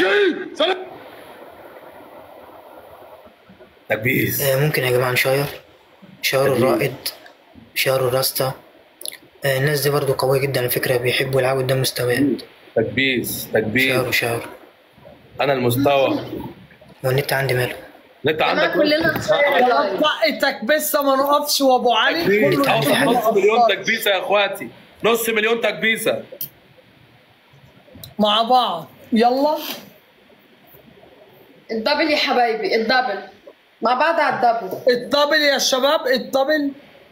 تكبيس آه، ممكن يا جماعة نشير شير الرائد شير الراستا آه، الناس دي برضو قوية جدا على فكرة بيحبوا يلعبوا قدام مستويات تكبيس تكبيس شيروا شيروا انا المستوى والنت عندي ماله انت انا عندك كلنا نشير اللايف طقتك بس ما نقفش وابو علي تكبيس كله تعال في حاجة. نص مليون تكبيسه يا اخواتي نص مليون تكبيسه مع بعض يلا الدبل يا حبايبي الدبل مع بعض على الدبل الدبل يا شباب الدبل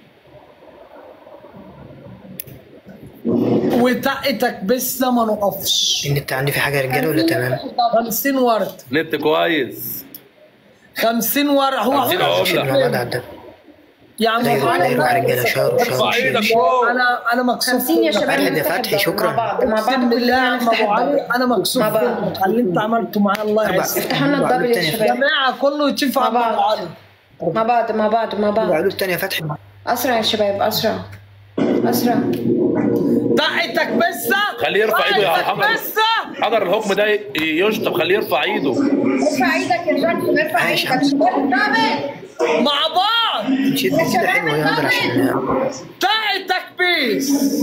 وطقتك بس ما نقفش النت عندي في حاجة يا رجالة ولا تمام 50 ورد نت كويس 50 ورد هو 50 هو عملة. شيلوا مع بعض على الدب يا عم دايروا دايروا يا رجالة شيروا ارفع شيروا ايدك شيروا فوق انا انا مكسوف 50 يا شباب واحد يا نفتح فتحي، الدبل. شكراً. مع بعض مع بعض اقسم بالله يا كلنا عم نفتح ابو علي الدبل انا مكسوف مع بعض. منك على اللي انت عملته معايا الله يعزك افتحوا لنا وعدوا الدبل يا التاني. شباب جماعه كله يشوف مع عم ابو بعض. علي مع بعض مع بعض مع بعض وعدوا التانية فتحي اسرع يا شباب اسرع اسرع طقتك بس خليه يرفع ايده يا طقتك حضر بس حضر الحكم ده يشطب خليه يرفع ايده ارفع ايدك يا جاكسون ارفع ماشي. ايدك شباب الدبل مع بعض نشد كده حلوة يقدر عشان طقتك بيس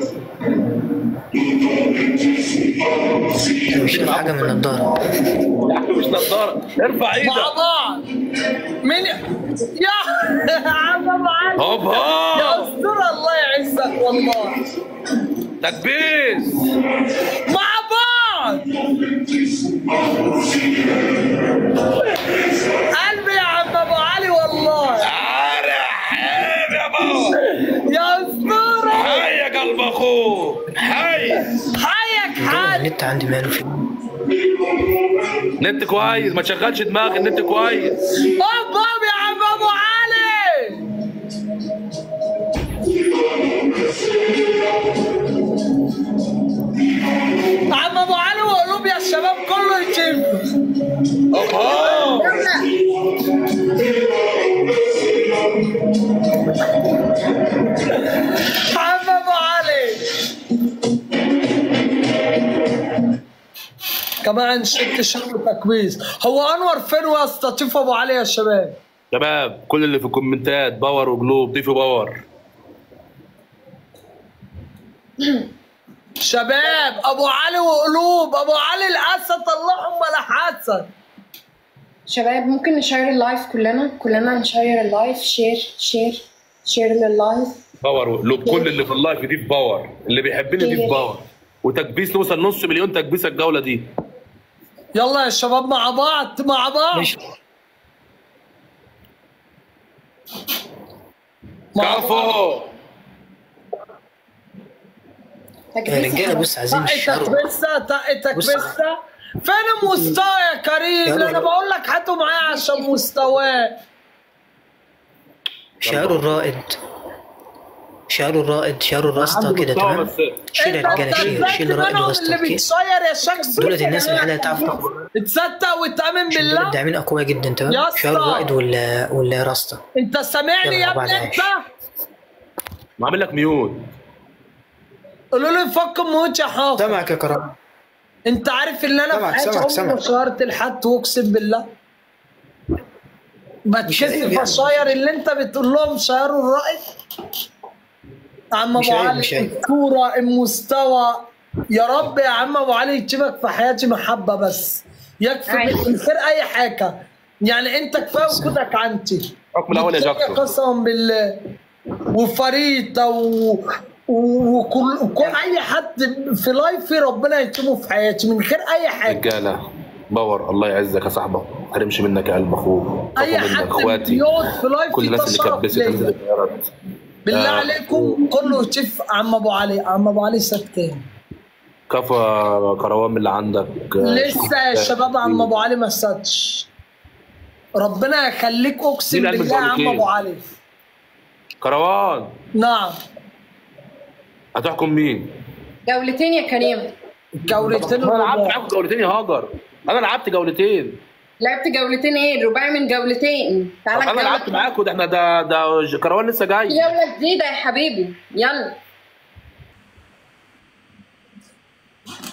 نشيل حاجة من النضارة يا عم مش نضاره ارفع مع ايدك بعض مين يا عم ابو علي هوب يا هوب اسطوره الله يعزك والله تكبيس مع بعض قلبي يا عم ابو علي والله عارف يا بابا يا اسطوره حي يا قلب اخوك حي حيك حد النت عندي ماله في نت كويس ما تشغلش دماغك النت كويس هوب هوب يا عم ابو علي عم ابو علي وقلوب يا شباب كله يشوف هوب هوب عم ابو علي كمان ست شهور تكويس هو انور فين يا اسطى شوف ابو علي يا شباب شباب كل اللي في الكومنتات باور وقلوب ضيفوا باور شباب ابو علي وقلوب ابو علي الاسد اللهم لا حسن شباب ممكن نشير اللايف كلنا كلنا نشير اللايف شير شير شير لللايف باور وقلوب كل اللي في اللايف يضيف باور اللي بيحبني يضيف باور وتكبيس نوصل نص مليون تكبيسه الجوله دي يلا يا شباب مع بعض مع بعض ماشي مع بعض. كفو يا رجالة بص عايزين طقتك نشيروا بس طقتك بص. بس فين المستوى يا كريم يلا. انا بقول لك هاتوا معايا عشان مستواه شيروا الرائد شيروا الرائد شيروا الراستا عنده كده مستوى تمام بس. شيل يا انت رجالة شيل اتأكدت شيل الرائد منهم والراستا اللي اوكي بيتصير يا شخص دولت الناس اللي قاعدة تعرف تصدق وتامن دول بالله الداعمين اقوياء جدا يا تمام اسطى. شيروا الرائد ولا ولا راستا انت سامعني يلا يا بعد ابني عيش. انت عامل لك ميوت قولوا لي فك موت يا حافظ سامعك يا كرم انت عارف ان انا سامعك، في حياتي سامعك، عمري ما سامعك. شيرت لحد اقسم بالله مش عيب بتكسف يعني. اشير اللي انت بتقول لهم شيروا الرائد عم مش ابو عيب، علي مش عيب. الصوره المستوى يا رب يا عم ابو علي يكتبك في حياتي محبه بس يكفي عادي. من غير اي حاجه يعني انت كفايه وجودك عندي حكم الاول يا جاكسون قسما بالله وفريده و... و- وكل وكل اي حد في لايفي ربنا يكتبه في حياتي من غير اي حاجه رجاله باور الله يعزك يا صاحبي ما تحرمش منك يا قلب اخوك اي طاقة منك حد اخواتي بيقعد في لايفي كل الناس ده اللي شرف كبست ليا. الناس اللي غيرت بالله آه. عليكم كله يشوف عم ابو علي عم ابو علي سكتين كفى كروان من اللي عندك لسه يا شباب عم ابو علي ما سادش ربنا يخليك اقسم مين قال من بالله يا عم جولتين؟ ابو علي كروان نعم هتحكم مين؟ جولتين يا كريم الجولتين انا لعبت الرباع. معاكم جولتين يا هاجر انا لعبت جولتين لعبت جولتين ايه الرباعي من جولتين تعالى انا الجولة- لعبت معاكم ده احنا ده ده كروان لسه جاي جولة جديدة يا حبيبي يلا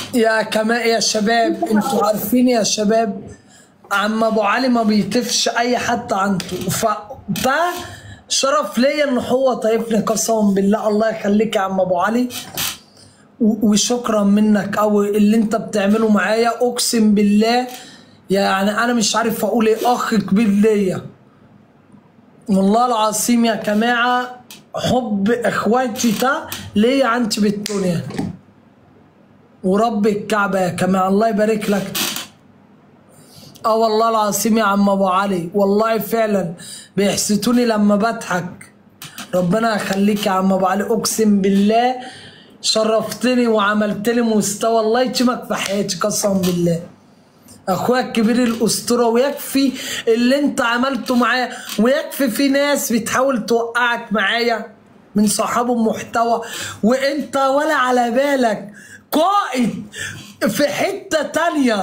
يا كمان يا شباب انتوا عارفين يا شباب عم ابو علي ما بيطفش اي حد عنده ف ده شرف ليا ان هو طايفني قسما بالله الله يخليك يا عم ابو علي و- وشكرا منك او اللي انت بتعمله معايا اقسم بالله يعني انا مش عارف اقول ايه اخ كبير ليا والله العظيم يا جماعه حب اخواتي ده ليا عندي بالدنيا ورب الكعبة يا كمان الله يبارك لك اه والله العظيم يا عم ابو علي والله فعلا بيحسدوني لما بضحك ربنا يخليك يا عم ابو علي اقسم بالله شرفتني وعملت لي مستوى الله يتمك في حياتي قسما بالله اخويا الكبير الاسطوره ويكفي اللي انت عملته معايا ويكفي في ناس بتحاول توقعك معايا من صحاب المحتوى وانت ولا على بالك قائد في حته تانية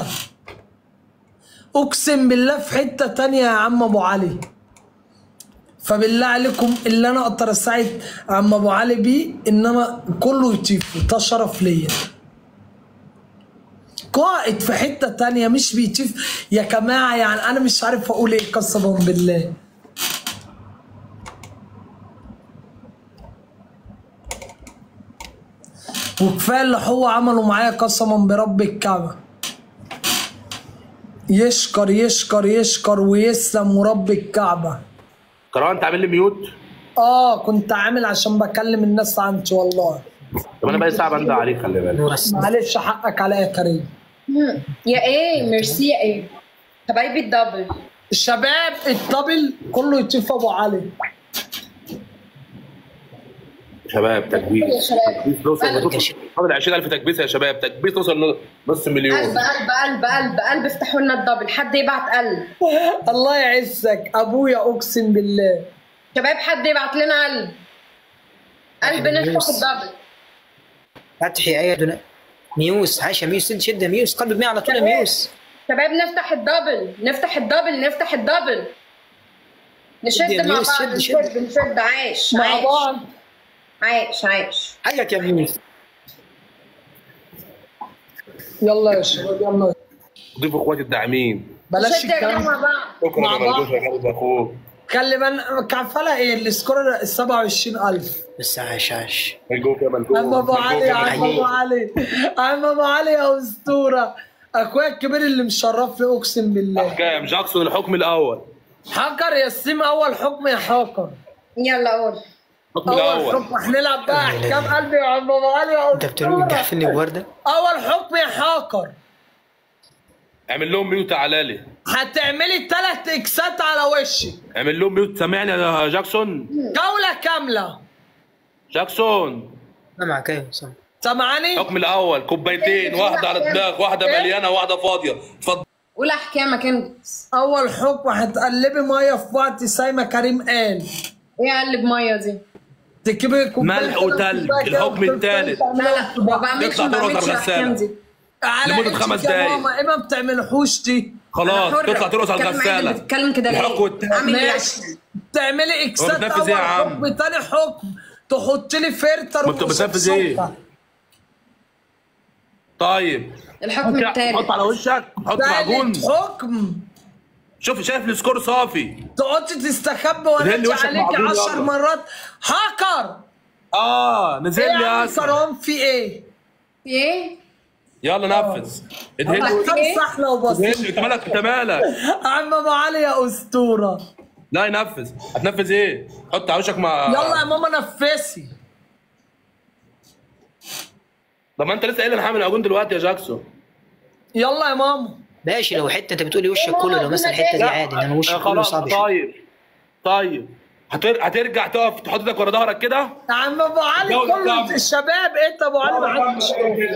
اقسم بالله في حته تانية يا عم ابو علي فبالله عليكم اللي انا اقدر اساعد عم ابو علي بيه انما كله يطيفه ده شرف ليا قائد في حتة تانية مش بيطيف يا جماعة يعني أنا مش عارف أقول إيه قسما بالله وكفاية اللي هو عمله معايا قسما برب الكعبة يشكر يشكر يشكر ويسلم ورب الكعبة كرهان انت عامل لي ميوت اه كنت عامل عشان بكلم الناس عنتي والله طب انا بقى ساعه بندى عليك خلي بالك نور السماء معلش حقك عليا يا كريم يا ايه ميرسي يا ايه حبايبي الدبل الشباب الدبل كله يطيف ابو علي شباب يا تكبيس شباب. تكبيس نوصل قلب. نوصل- فاضل 20000 تكبيس يا شباب تكبيس نوصل نص مليون قلب قلب قلب قلب قلب افتحوا لنا الدبل حد يبعت قلب الله يعزك ابويا اقسم بالله شباب حد يبعت لنا قلب قلب نفتح الدبل فتحي ايه دون ميوس عايشه ميوس شد شد ميوس قلب مية على طول يا ميوس شباب نفتح الدبل نفتح الدبل نفتح الدبل نشد يا مع ميوس، بعض شد، شد. نشد نشد عايش مع عايش بعض عايش عايش حيك يا ميوس يلا يا شباب يلا ضيفوا اخواتي الداعمين بلاش نشد يا جماعه الكلام مع بعض شكرا مع يا بعض. مرجوش يا قلب اخوك خلي بالك كفاله ايه السكور ال 27000 بس عاش عاش ملجوك يا ملجوك عم ابو علي يا عم ملجوك. ابو علي عم ابو علي يا اسطوره اخويا الكبير اللي مشرفني اقسم بالله كام جاكسون الحكم الاول حكر يا سيم اول حكم يا حكر يلا قول الحكم اول الاول حكم هنلعب بقى احكام قلبي يا عم ابو علي يا انت بتقول اسطوره بتجحفلني بورده اول حكم يا حكر اعمل لهم ميوت تعالى لي هتعملي ثلاث اكسات على وشي اعمل لهم ميوت سامعني يا جاكسون جوله كامله جاكسون انا معك ايوه صح سامعاني الحكم الاول كوبايتين واحده على دماغ واحده مليانه واحده فاضيه اتفضل قول احكامك انت اول حكم هتقلبي ميه في وقت سايمه كريم قال ايه قلب ميه دي تجيبي كوباية ملح وتلج. كوباية كده الحكم التالت. لا لا ما بعملش يطلع ما ترقص بعملش على الاحكام الغسالة. دي على لمدة إيدك خمس يا دقايق. ماما ايه ما بتعملوش دي خلاص أنا حرة. تطلع ترقص على بتتكلم معايا الغساله بتتكلم كده ليه؟ الحكم التالت. عامل ماشي رياكشن تعملي اكسات هو بتنفذ اول إيه يا عم؟ حكم تاني حكم تحط لي فلتر ما انت بتنفذ إيه؟ وسكر. طيب الحكم حط التالت على وشك حط معجون تالت حكم شوف شايف السكور صافي تقعدي تستخبي نزل لي وانادي وشك عليكي معجون عشر يلا. مرات هاكر اه نزل ايه لي يا يا عم اسد كرام في ايه؟ في ايه؟ يلا نفذ ادهن الله. وشك كم إيه؟ سحله وبسيط ادهن انت مالك انت مالك عم ابو علي يا اسطوره لا ينفذ هتنفذ ايه حط على وشك مع يلا يا ماما نفسي طب ما انت لسه قايل انا هعمل معجون دلوقتي يا جاكسون يلا يا ماما ماشي لو حته انت بتقولي وشك كله لو مثلا الحته دي عادي انما وشك آه، كله خلاص صعب شويه طيب طيب هتر... هترجع تقف تحط ايدك ورا ظهرك كده يا عم ابو علي يلا كله كمل. الشباب انت ابو علي ما حدش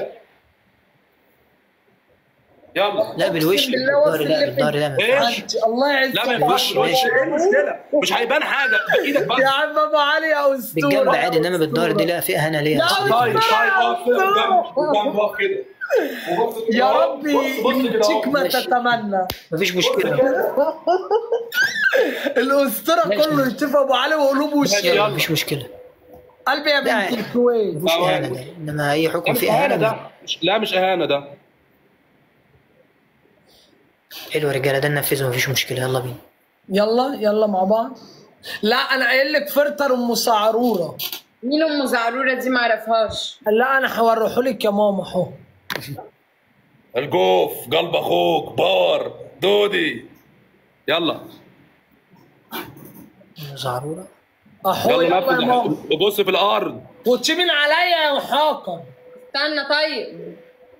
يلا لا بالوش أقسم بالله بالظهر لا وصل بالظهر لا ما إيه؟ ينفعش الله يعزك لا ما ينفعش الوش ماشي. ايه المشكله مش هيبان حاجه بايدك بس يا عم ابو علي يا اسطوره بالجنب عادي انما بالظهر دي لا فيها هنا ليه لا، طيب طيب اقف كده قدام قدام اقف كده يا ربي بص- بص كده يديك اهو. ما ماشي. تتمنى مفيش مشكله الاسطوره ماشي. كله يتفق ابو علي وقلوب ماشي، وشه يلا. مفيش مشكله قلبي يا لا. بنت الكويت مش اهانه ده انما اي حكم مش فيه اهانه اهانه ده مش- لا مش اهانه ده حلو يا رجاله ده ننفذه مفيش مشكله يلا بينا يلا يلا مع بعض لا انا قايل لك فرتر ام سعروره مين ام زعروره دي ما اعرفهاش لا انا هوريه لك يا ماما اهو الجوف قلب اخوك باور دودي يلا زعروره اهو يلا يلا يا نفذ ماما وبص في الارض وتشمين عليا يا محاكم استنى طيب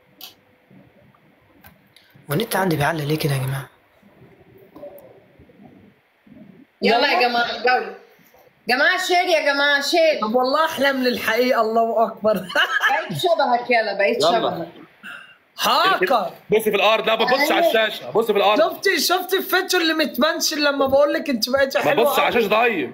والنت عندي بيعلق ليه كده يا جماعه يلا يا جماعه الجوله جماعه شير يا جماعه شير طب والله احلم للحقيقه الله اكبر بقيت شبهك يلا بقيت يلا. شبهك هاكر بص في الارض لا ما تبصش على الشاشه بص في الارض شفتي شفتي الفيتشر اللي متمنشن لما بقول لك انت بقيتي ما حلوه تبص على أوي؟ الشاشه طيب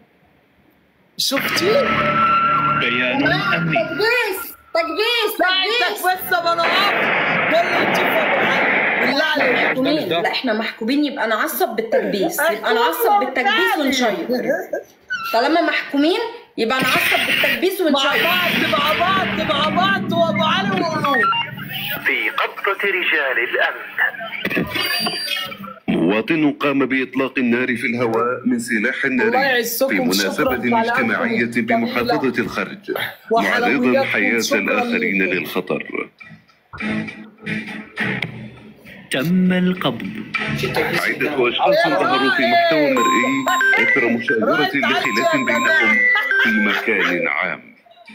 شفتي بيان أمني تكبيس تكبيس ساعتك تكبيس بس انا اقف كل انت بالله عليك محكومين ده. لا احنا محكومين يبقى نعصب بالتكبيس يبقى نعصب بالتكبيس ونشير طالما محكومين يبقى نعصب بالتكبيس مع ونشير بعض مع بعض مع بعض وابو علي وقلوب في قبضة رجال الأمن مواطن قام بإطلاق النار في الهواء من سلاح الله ناري يعزكم، في مناسبة شكراً على اجتماعية أنكم بمحافظة الخرج وحلوياتكم، معرضا حياة شكراً الآخرين لكم. للخطر تم القبض عدة أشخاص ظهروا في محتوى مرئي أثر مشاجرة لخلاف بينهم في مكان عام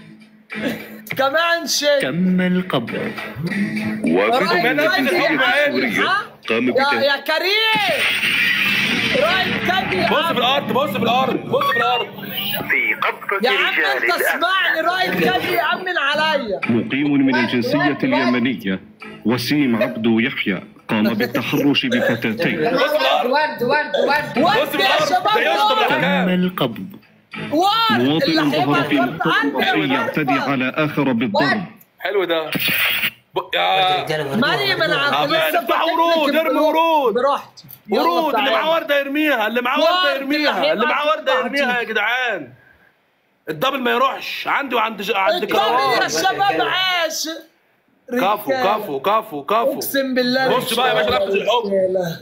كمان شيء تم القبض وفي رأي مدينة رأي سوريا سوريا قام يا بتهديد يا كريم رايد كبي بص في الارض بص في الارض بص في الارض في قبضة يا عم رجال انت الأمن اسمعني رايد كبي امن عليا مقيم من الجنسية اليمنية وسيم عبدو يحيى قام بالتحرش بفتاتين ورد ورد ورد ورد بص في ودي يا الارض شباب ده يشطب دول. تم الحكام القبض وارد مواطن اللي ظهر هيبقى في محتوى مرئي يعتدي على آخر بالضرب حلو ده ب- يا رجاله برضو مريم انا عارف عمال لسه افتح فاتح لك ورود، ارمي البلوك. ورود. براحتي يلا ورود اللي تعالى. معاه ورده يرميها اللي معاه ورده ورد يرميها اللي اللي معاه هيبقى ورده تحت يرميها يا جدعان الدبل ما يروحش عندي وعند ج- عند الطبل يا كروان شباب عاش كفو رجالة. كفو كفو كفو اقسم بالله بص بقى يا باشا نفذ الحكم رجالة.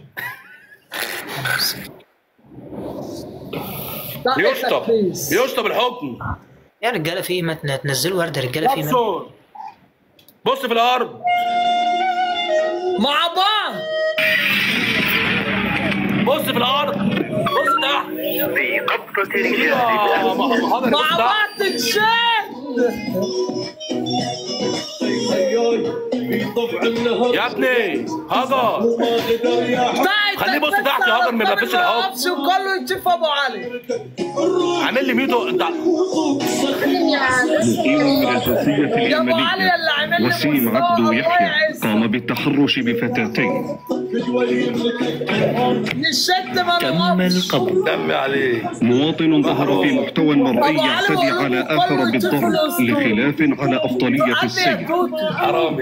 لا، يشطب تكريس. يشطب الحكم يا رجاله في ايه ما تن- تنزلوا ورده رجاله في ايه ما- نفسه بص في الارض مع بعض بص في الارض بص تحت في قبضة رجال آه، الأمن ما- ما- حاضر، مع بص تحت. بعض تشد يا ابني هاجر خليه يبص تحت يا هاجر ما يبقاش الحب وكله يشوف ابو علي عامل لي ميوتو انت مقيم من الجنسية يا ابو علي اليمنية اللي عامل لي وسيم مستوى، عبدو الله يحيى يعزك. قام بالتحرش بفتاتين نشد ما تم نوقفش القبض دمي عليك مواطن ظهر في محتوى مرئي يعتدي على آخر بالضرب لخلاف على أفضلية عمي يا السير توتو حرامي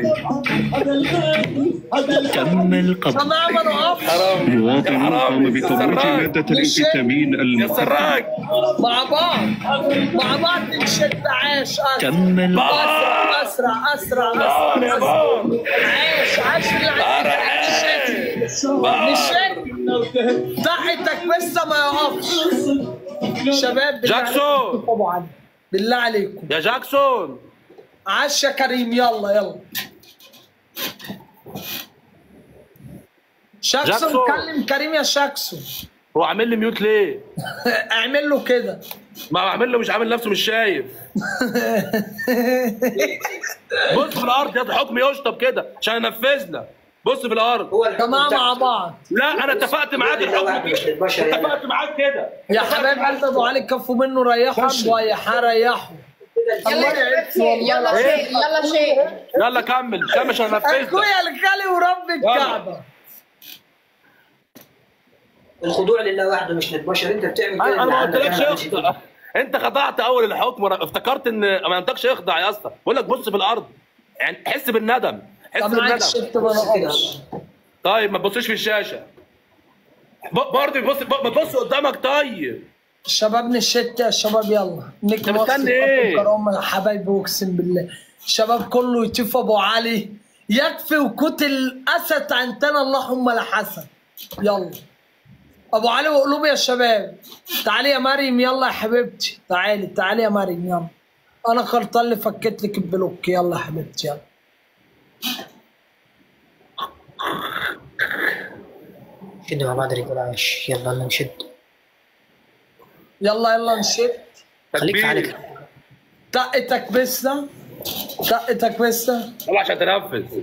تم القبض سماع ما نوقفش حرامي مواطن يا حرامي قام يا بترويج سراج مادة الانفيتامين يا المخدرة سراج مع بعض مع بعض نشد عاش أسرع تم القبض أسرع أسرع بار يا أسرع بار عاش عاش اللي بار عندك نشد نشد تحتك بس ما يقفش شباب بالله جاكسون. عليكم ابو علي بالله عليكم يا جاكسون عاش يا كريم يلا يلا شاكسون جاكسون. كلم كريم يا شاكسون هو عامل لي ميوت ليه؟ اعمل له كده ما هو عامل له مش عامل نفسه مش شايف بص في الارض يا حكم يشطب كده عشان ينفذنا بص في الارض جماعه مع بعض لا انا اتفقت معاك الحكم كده اتفقت معاك كده يا حبايب قلب ابو علي كفوا منه ريحوا شويه ريحوا الله يلا يعز والله يلا العظيم. شيء يلا شيء يلا كمل كمل عشان انفذنا اخويا الغالي ورب الكعبه الخضوع لله وحده مش للبشر انت بتعمل كده انا أنا ما اللي قلتلكش عندك، أنا مش اخضع انت خضعت اول الحكم ورا- افتكرت ان ما قلتلكش اخضع يا اسطى بقول لك بص في الارض يعني حس بالندم حس طب معاك بالندم شفت ما نقفش طيب ما تبصش في الشاشه ب- برضه بص ب- ما تبص قدامك طيب شباب نشت يا شباب يلا نجم طب استنى إيه؟ الكرامة يا حبايبي اقسم بالله الشباب كله يشوف ابو علي يكفي وكوت الاسد عنتنا اللهم لا حسن يلا ابو علي وقلوب يا شباب تعالي يا مريم يلا يا حبيبتي تعالي تعالي يا مريم يلا انا غلطان اللي فكيت لك البلوك يلا يا حبيبتي يلا شد مع بعض رجال عايش يلا يلا نشد يلا يلا نشد خليك في تكبير. حالك دقتك بسه دقتك بسه طلع عشان تنفذ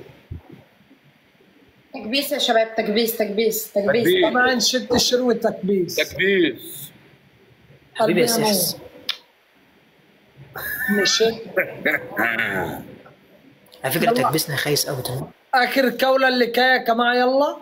تكبيس يا شباب تكبيس تكبيس تكبيس تكبيس. طبعا شد شروة تكبيس تكبيس حبيبي يا قلبي نور. سيس نشد على فكره تكبسنا خايس قوي تمام اخر كوله اللي كايه يا جماعه يلا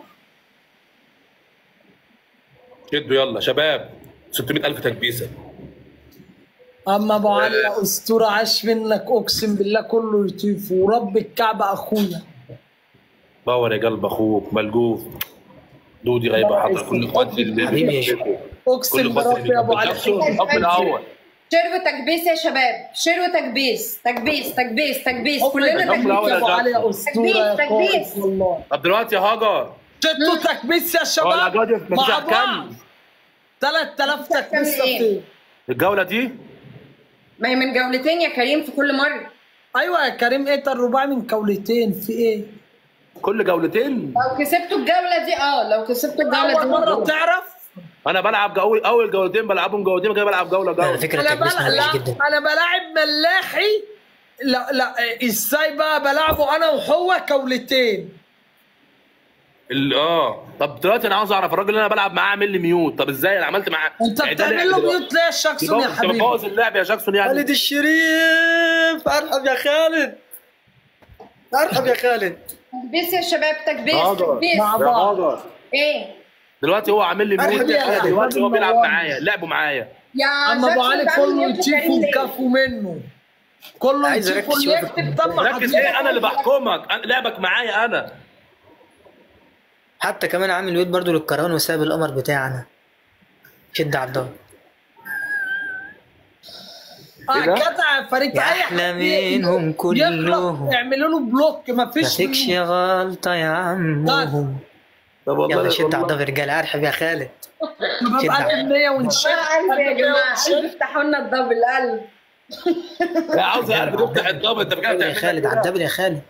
شدوا يلا شباب 600000 تكبيسه اما ابو علي يا اسطوره عاش منك اقسم بالله كله يطيف ورب الكعبه اخويا باور يا قلب اخوك ملجوف دودي غايبه حاضر كل اخواتي اللي حبيبي يا جو. اقسم كل اخواتي بربي يا ابو علي الحب الاول شرب تكبيس يا شباب شرب تكبيس تكبيس تكبيس تكبيس حب كلنا الحب تكبيس الأول يا يا ابو علي يا جاكسون. اسطوره يا تكبيس، قائد والله طب دلوقتي يا هاجر شدوا تكبيس يا هو شباب الأجادف مع مفيش بعض كام 3000 تكبيس إيه؟ فين الجوله دي ما هي من جولتين يا كريم في كل مره ايوه يا كريم ايه ده الرباعي من كولتين في ايه كل جولتين لو كسبتوا الجوله دي اه لو كسبتوا الجوله اول مره دي تعرف انا بلعب جو... اول جولتين بلعبهم جولتين كده بلعب جوله على جوله فكره انا تكبسنا بلعب وحش لا جدا انا بلاعب ملاحي لا لا ازاي بقى بلعبه انا وهو كولتين ال- اه طب دلوقتي انا عاوز اعرف الراجل اللي انا بلعب معاه عامل لي ميوت طب ازاي انا عملت معاه انت يعني ده بتعمل لعب له دلوقتي. ميوت ليه يا شاكسون يا انت حبيبي بتبوظ اللعب يا جاكسون يعني خالد الشريف ارحب يا خالد ارحب يا خالد تكبيس يا شباب تكبيس هاجر. تكبيس مع يا بعض هاجر ايه دلوقتي هو عامل لي ميوت أرحب يا خالد. دلوقتي هو بيلعب والله. معايا لعبوا معايا يا اما ابو جاكسون علي ده كله ميوت يشوفه كريم ليه؟ وكفوا منه كله عايز يشوفه أركز اللي شوية في يكتب تم ركز ايه انا اللي بحكمك أنا- لعبك معايا انا حتى كمان عامل ويت برضو للكروان وساب القمر بتاعنا شد على الضغط اه إيه ده؟ كده فريق يا اي أحلى حد منهم يخلق كلهم. اعملوا له بلوك ما مفيش فيكش غلطة يا عمهم طب والله يلا شد على والله. الضغط يا رجالة ارحب يا خالد شد ببقى على- قلب 100 ونشد قلب يا جماعه قلب افتحوا لنا الدبل قلب لا عاوز اعرف تفتح الضبط انت بجد يا تعمل خالد على الدبل يا خالد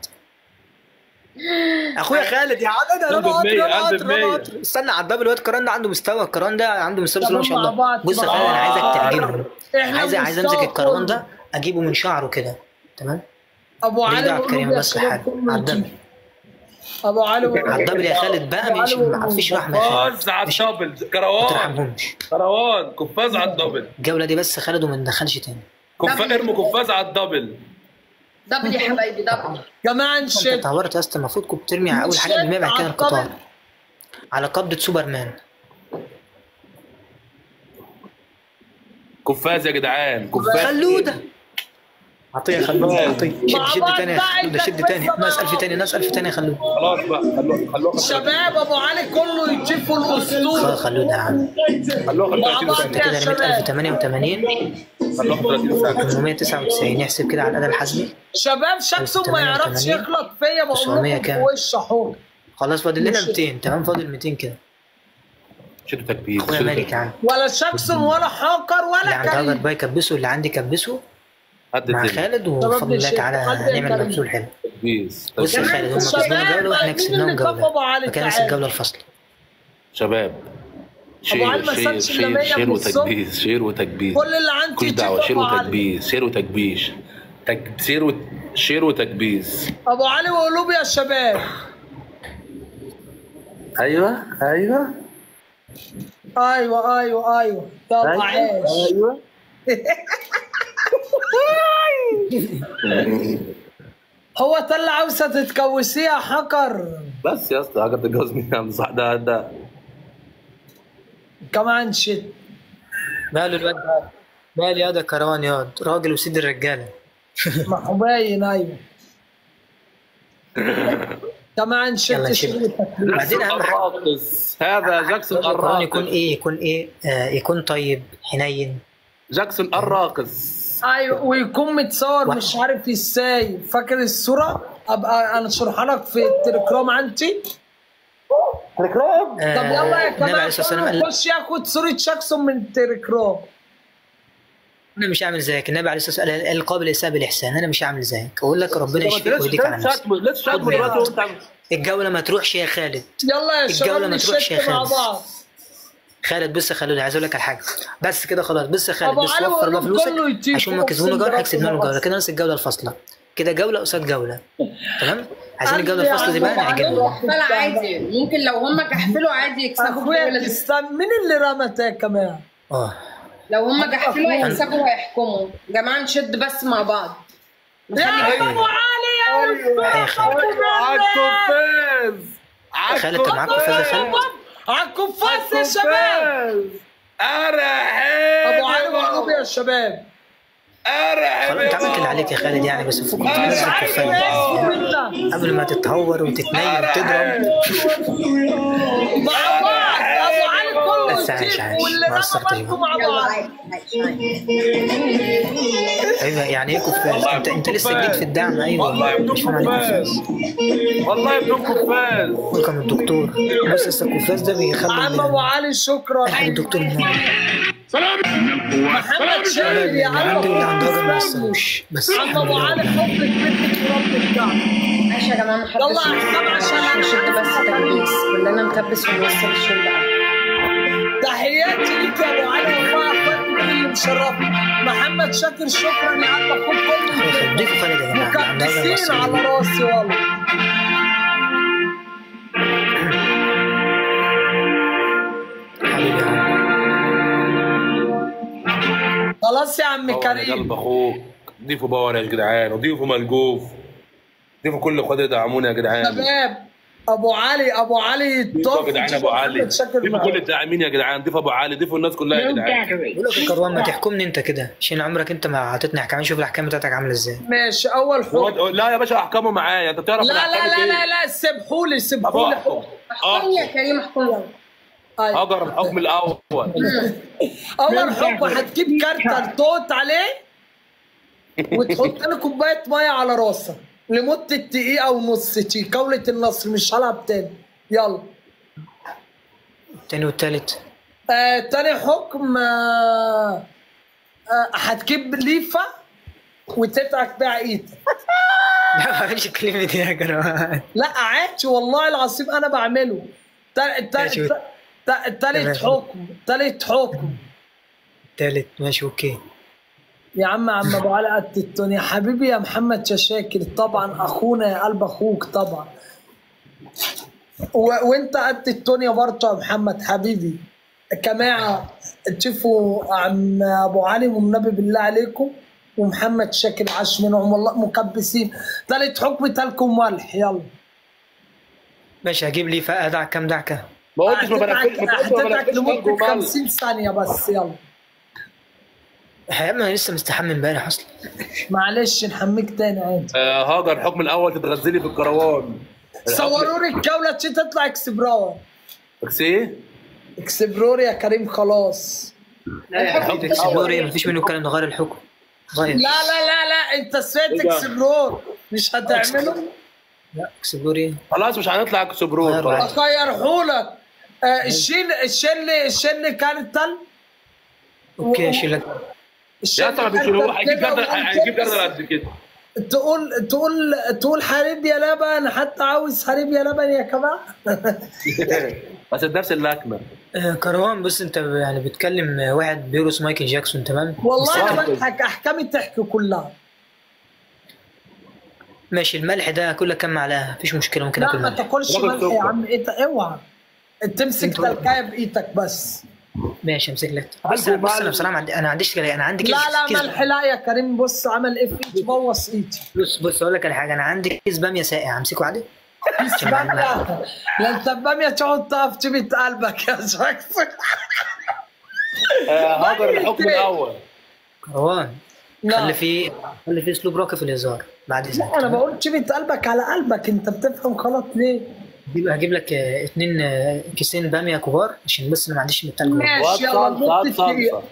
اخويا خالد يا عدد قلب بمية، قلب بمية. استنى على الدبل الواد كران ده عنده مستوى الكران ده عنده مستوى بسم الله ما شاء مع الله بعض بص يا مع خالد انا عايزك بعض. تعجبهم إحنا عايز عايز مستوى امسك الكران كله. ده اجيبه من شعره كده تمام ابو ماليش علي دعوة بيقول له بكريم يا بس شباب حاجة. كله على الدبل. يجيب. ابو علي بيقول له- على الدبل يا خالد بقى أبو مش علي بيقول له- ما فيش رحمه يا خالد كفاز على الدبل ما كروان ترحمهمش كروان كفاز على الدبل الجوله دي بس خالد وما ندخلش تاني كفاز ارموا كفاز على الدبل دبل يا حبايبي دبل جماعه انت نشد اتعورت يا اسطى المفروض كنت ترمي على اول حاجه بالمية بعد كده القطار على قبضه سوبرمان كفاز يا جدعان كفاز خلوده عطيه يا خلوده عطيه شد مع شد بعض تاني يا بقى خلوده شد انت تاني بس ناقص مع 1000 تاني ناقص 1000 تاني يا خلوده خلاص بقى خلوها خلوها شباب ابو علي كله يشوفوا خلاص الاسطوره خلوده يا عم خلوها مع 30 بعض سنه انت كده رميت 1088 خلوها 30 سنه 899 يحسب كده على الاداء الحاسبي شباب شاكسون ما يعرفش 88. يغلط فيا بقول 900 لكم في كام؟ وش حور خلاص فاضل لنا مش- 200 تمام فاضل 200 كده شدوا تكبير اخويا شدوا مالك يا تكبير. عم ولا شاكسون ولا حاكر اللي ولا عند هاجر كريم بقى يكبسه اللي عندي كبسه قد مع الدنيا خالد وبفضل الله نشد. تعالى حد هنعمل كريم. مبذول حلو تكبيس بص يا خالد هم الشباب كسبونا جوله واحنا عايزين كسبناهم نكفوا أبو جوله علي فكان نفس تعالى. الجوله الفصل شباب أبو علي شير ما شير سابش إلا شير مية شير من الصبح. وتكبيس شير وتكبيس كل اللي عندي كل دعوه يشوف شير أبو علي. وتكبيس شير وتكبيس تك... شير وت... شير وتكبيس ابو علي وقلوب يا شباب ايوه ايوه ايوه ايوه ايوه يلا عايش ايوه هو ده اللي عاوزه تتكوسيه يا حكر بس يا اسطى حاجه تتجوز مين يا عم صح ده ده كمان شت ماله الواد ده مال يا ده كروان ياض راجل وسيد الرجاله ما هو باين ايوه كمان شلت يلا نشيل. شريطك بعدين أهم حاجة- الراقص هذا جاكسون القرآن يكون الراقص ايه يكون ايه آه يكون طيب حنين جاكسون الراقص ايوه ويكون متصور واحد. مش عارف ازاي فاكر الصوره ابقى انا اشرحها لك في التليجرام عندي آه طب يلا يا النبي عليه الصلاه والسلام كمان قال خش ياخد صوره شاكسون من التليجرام انا مش هعمل زيك النبي عليه الصلاه والسلام قال القابل الاساء بالاحسان انا مش هعمل زيك اقول لك ربنا لسه يشفيك ويهديك على نفسك شاتم لسه شاتم خد دلوقتي بالك. وانت عم- الجوله ما تروحش يا خالد يلا يا الجولة شباب ما تروحش يا نشد مع خالد. بعض خالد بص يا خالد عايز اقول لك على حاجه بس كده خلاص بص يا خالد أبو بس علي وفر بقى والله كله فلوسك يطير عشان ما أقسم كسبونا جوله بربنا هكسب لهم الجوله بس. كده ناقص الجوله الفاصله كده جوله قصاد جوله تمام عايزين الجوله قلبي الفاصله دي يا بقى أبو علي. نعجبهم فلا عادي ممكن لو هم كحفلوا عادي يكسبوا اخويا الجولة دي. تستنى مين اللي رمتك كمان اه لو هم كحفلوا هيكسبوا وهيحكموا يا جماعه نشد بس مع بعض يا ابو علي يا يا خالد عالكوفاز خالد انت معاك قفاز يا خالد عالكفاس يا شباب ارحب ابو علي مغلوب يا شباب ارحب خلاص انت عملت اللي عليك يا خالد يعني بس فوق كنت مش تنزل عارف كفايه ايه بالله. قبل ما تتهور وتتنيل وتضرب مع بعض ابو علي كله بس عايش يطير عايش. واللي ما رمى قصرتش برضه بقى. مع يلا بعض عادي عادي. ايوه يعني ايه كفاز والله انت انت لسه كفاز. جديد في الدعم ايوه والله بدون مش فاهم عليك كفاز كفاز والله بدون كفاز رقم الدكتور بص لسه الكفاز ده بيخلي عم ابو ال- علي شكرا الحاج الدكتور منور محمد شاكر يا اللي عنده اللي عنده راجل ما عم يوصلوش بس عم ابو علي حبك بنتك ورب بتاعك ماشي يا جماعه محدش يلا أحسن عشان نشد بس تكبيس كلنا نكبس ونوصل الشغل تحياتي ليك يا ابو علي والله اخواتي كل اللي مشرفني محمد شاكر شكرا يا عم اخوك كله ضيفوا خالد يا جماعه اللي عنده راجل ما مكبسين على يوصلوش راسي والله حبيبي يا عم خلاص يا عم باور يا كريم قلب اخوك ضيفوا باور يا جدعان وضيفوا ملجوف ضيفوا كل اخواتي يدعمونا يا جدعان شباب ابو علي ابو علي ضيفوا الطف يا جدعان ابو علي محمد شاكر ضيفوا معاك. كل الداعمين يا جدعان ضيفوا ابو علي ضيفوا الناس كلها يا جدعان بقول لك يا كروان ما تحكمني انت كده عشان عمرك انت ما عطيتني احكام شوف الاحكام بتاعتك عامله ازاي ماشي اول حكم هو- لا يا باشا احكموا معايا انت بتعرف لا أنا لا أحكامي لا إيه؟ لا لا سيبحوا لي طب سيبحوا لي احكم احكم يا احكم كريم احكم أيوة. اجر الحكم الاول اول حكم هتجيب كارتة توت عليه وتحط له كوبايه ميه على راسك لمده دقيقه ونص تي كوله النصر مش هلعب تاني يلا التاني والتالت آه تاني حكم آه آه هتجيب ليفه وتدعك بيها ايدك لا ما بعملش الكلمه دي يا كروان لا عادي والله العظيم انا بعمله تا- تا- ماشي. تا- تا- تالت تمام. حكم تالت حكم التالت ماشي اوكي يا عم عم ابو علي قد الدنيا حبيبي يا محمد ششاكر طبعا اخونا يا قلب اخوك طبعا و... وانت قد الدنيا برضه يا محمد حبيبي جماعه تشوفوا عم ابو علي والنبي بالله عليكم ومحمد شاكر عاش منهم والله مكبسين تالت حكم تلكم ملح يلا ماشي هجيب لي فقه دعك كام دعكه ما قلتش ما بنفذش هتدعك ما قلتش ما هتدعك بنفذش لمده ملجوف 50 ثانيه بس يلا يا ابني انا لسه مستحمي امبارح اصلا معلش نحميك تاني عادي آه هاجر الحكم الاول تتغزلي في الكروان صوروا لي الجوله تشي تطلع اكسبراور بس ايه؟ اكسبرور يا كريم خلاص اكسبلوري مفيش منه الكلام ده غير الحكم غير لا لا لا لا انت سمعت إيه ده؟ اكسبرور مش هتعمله لا اكسبلوري خلاص مش هنطلع كسبرون غير خلاص اغيرهولك آه، الشيل الشيل الشيل كارتل اوكي اشيل لك يا اسطى ما بيشيلوه هيجيب جردل هيجيب جردل قد كده تقول تقول تقول حليب يا لبن حتى عاوز حليب يا لبن يا كمان بس نفس اللكمه آه كروان بص انت يعني بتكلم واحد بيرقص مايكل جاكسون تمام والله انا صح. بضحك احكامي تحكي كلها ماشي الملح ده كله كام معلقه مفيش مشكله ممكن لا اكل ما ملح تاكلش راجل ملح يا سكر. عم انت اوعى تمسك انتوا- تلكايه بايدك بس ماشي امسك لك بص عندي بص انا معلم. بصراحه ما عندي انا ما عنديش كده انا عندي كيس لا لا كيس ملح لا يا كريم بص عمل ايه في ايدي بوظ ايدي بص بص اقول لك على حاجه انا عندي كيس باميه ساقع امسكه عادي كيس بامية لا انت بامية تقعد تقف تبت قلبك يا جاكسون آه هاجر الحكم الاول كروان لا خلي في خلي في اسلوب راقي في الهزار بعد اذنك لا انا بقول شبت قلبك على قلبك انت بتفهم غلط ليه هجيب هجيب لك آه، اتنين آه، كيسين باميه كبار عشان بس انا ما عنديش من التلج ماشي يلا وات نط صلصه فيه.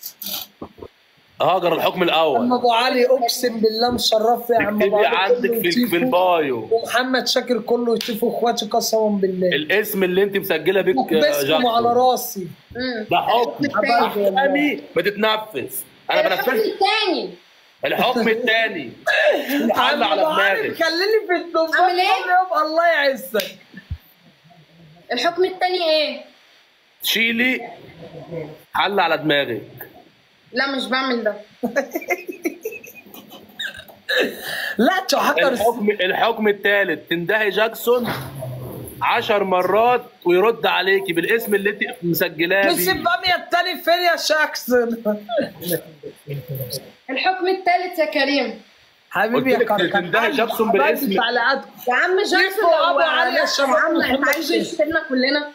هاجر الحكم عم الاول ابو علي اقسم بالله مشرف يا عم ابو اكتبي علي عندك كله في, في يطيفوا. البايو ومحمد شاكر كله يطيفوا اخواتي قسما بالله الاسم اللي انت مسجله بيك باسمه على جاكسون راسي مم. ده حكم حبايبي والله. احكامي بتتنفذ انا الحكم بنفذ الثاني الحكم الثاني حل عم على ابو علي دماغك خليني في الدنيا أعمل إيه؟ يبقى الله يعزك الحكم الثاني ايه؟ شيلي حل على دماغك لا مش بعمل ده لا تحكر الحكم الحكم الثالث تندهي جاكسون عشر مرات ويرد عليكي بالاسم اللي انت مسجلاه نسيب بيه. بامية التاني فين يا شاكسون الحكم الثالث يا كريم حبيبي يا قلت لك كركر تندهي جاكسون حبايبي بالاسم. تعليقاتكم يا عم جاكسون شوفوا أبو لو- علي يا لا، شباب يا عم انت محمد عايز شيخ. يشتمنا كلنا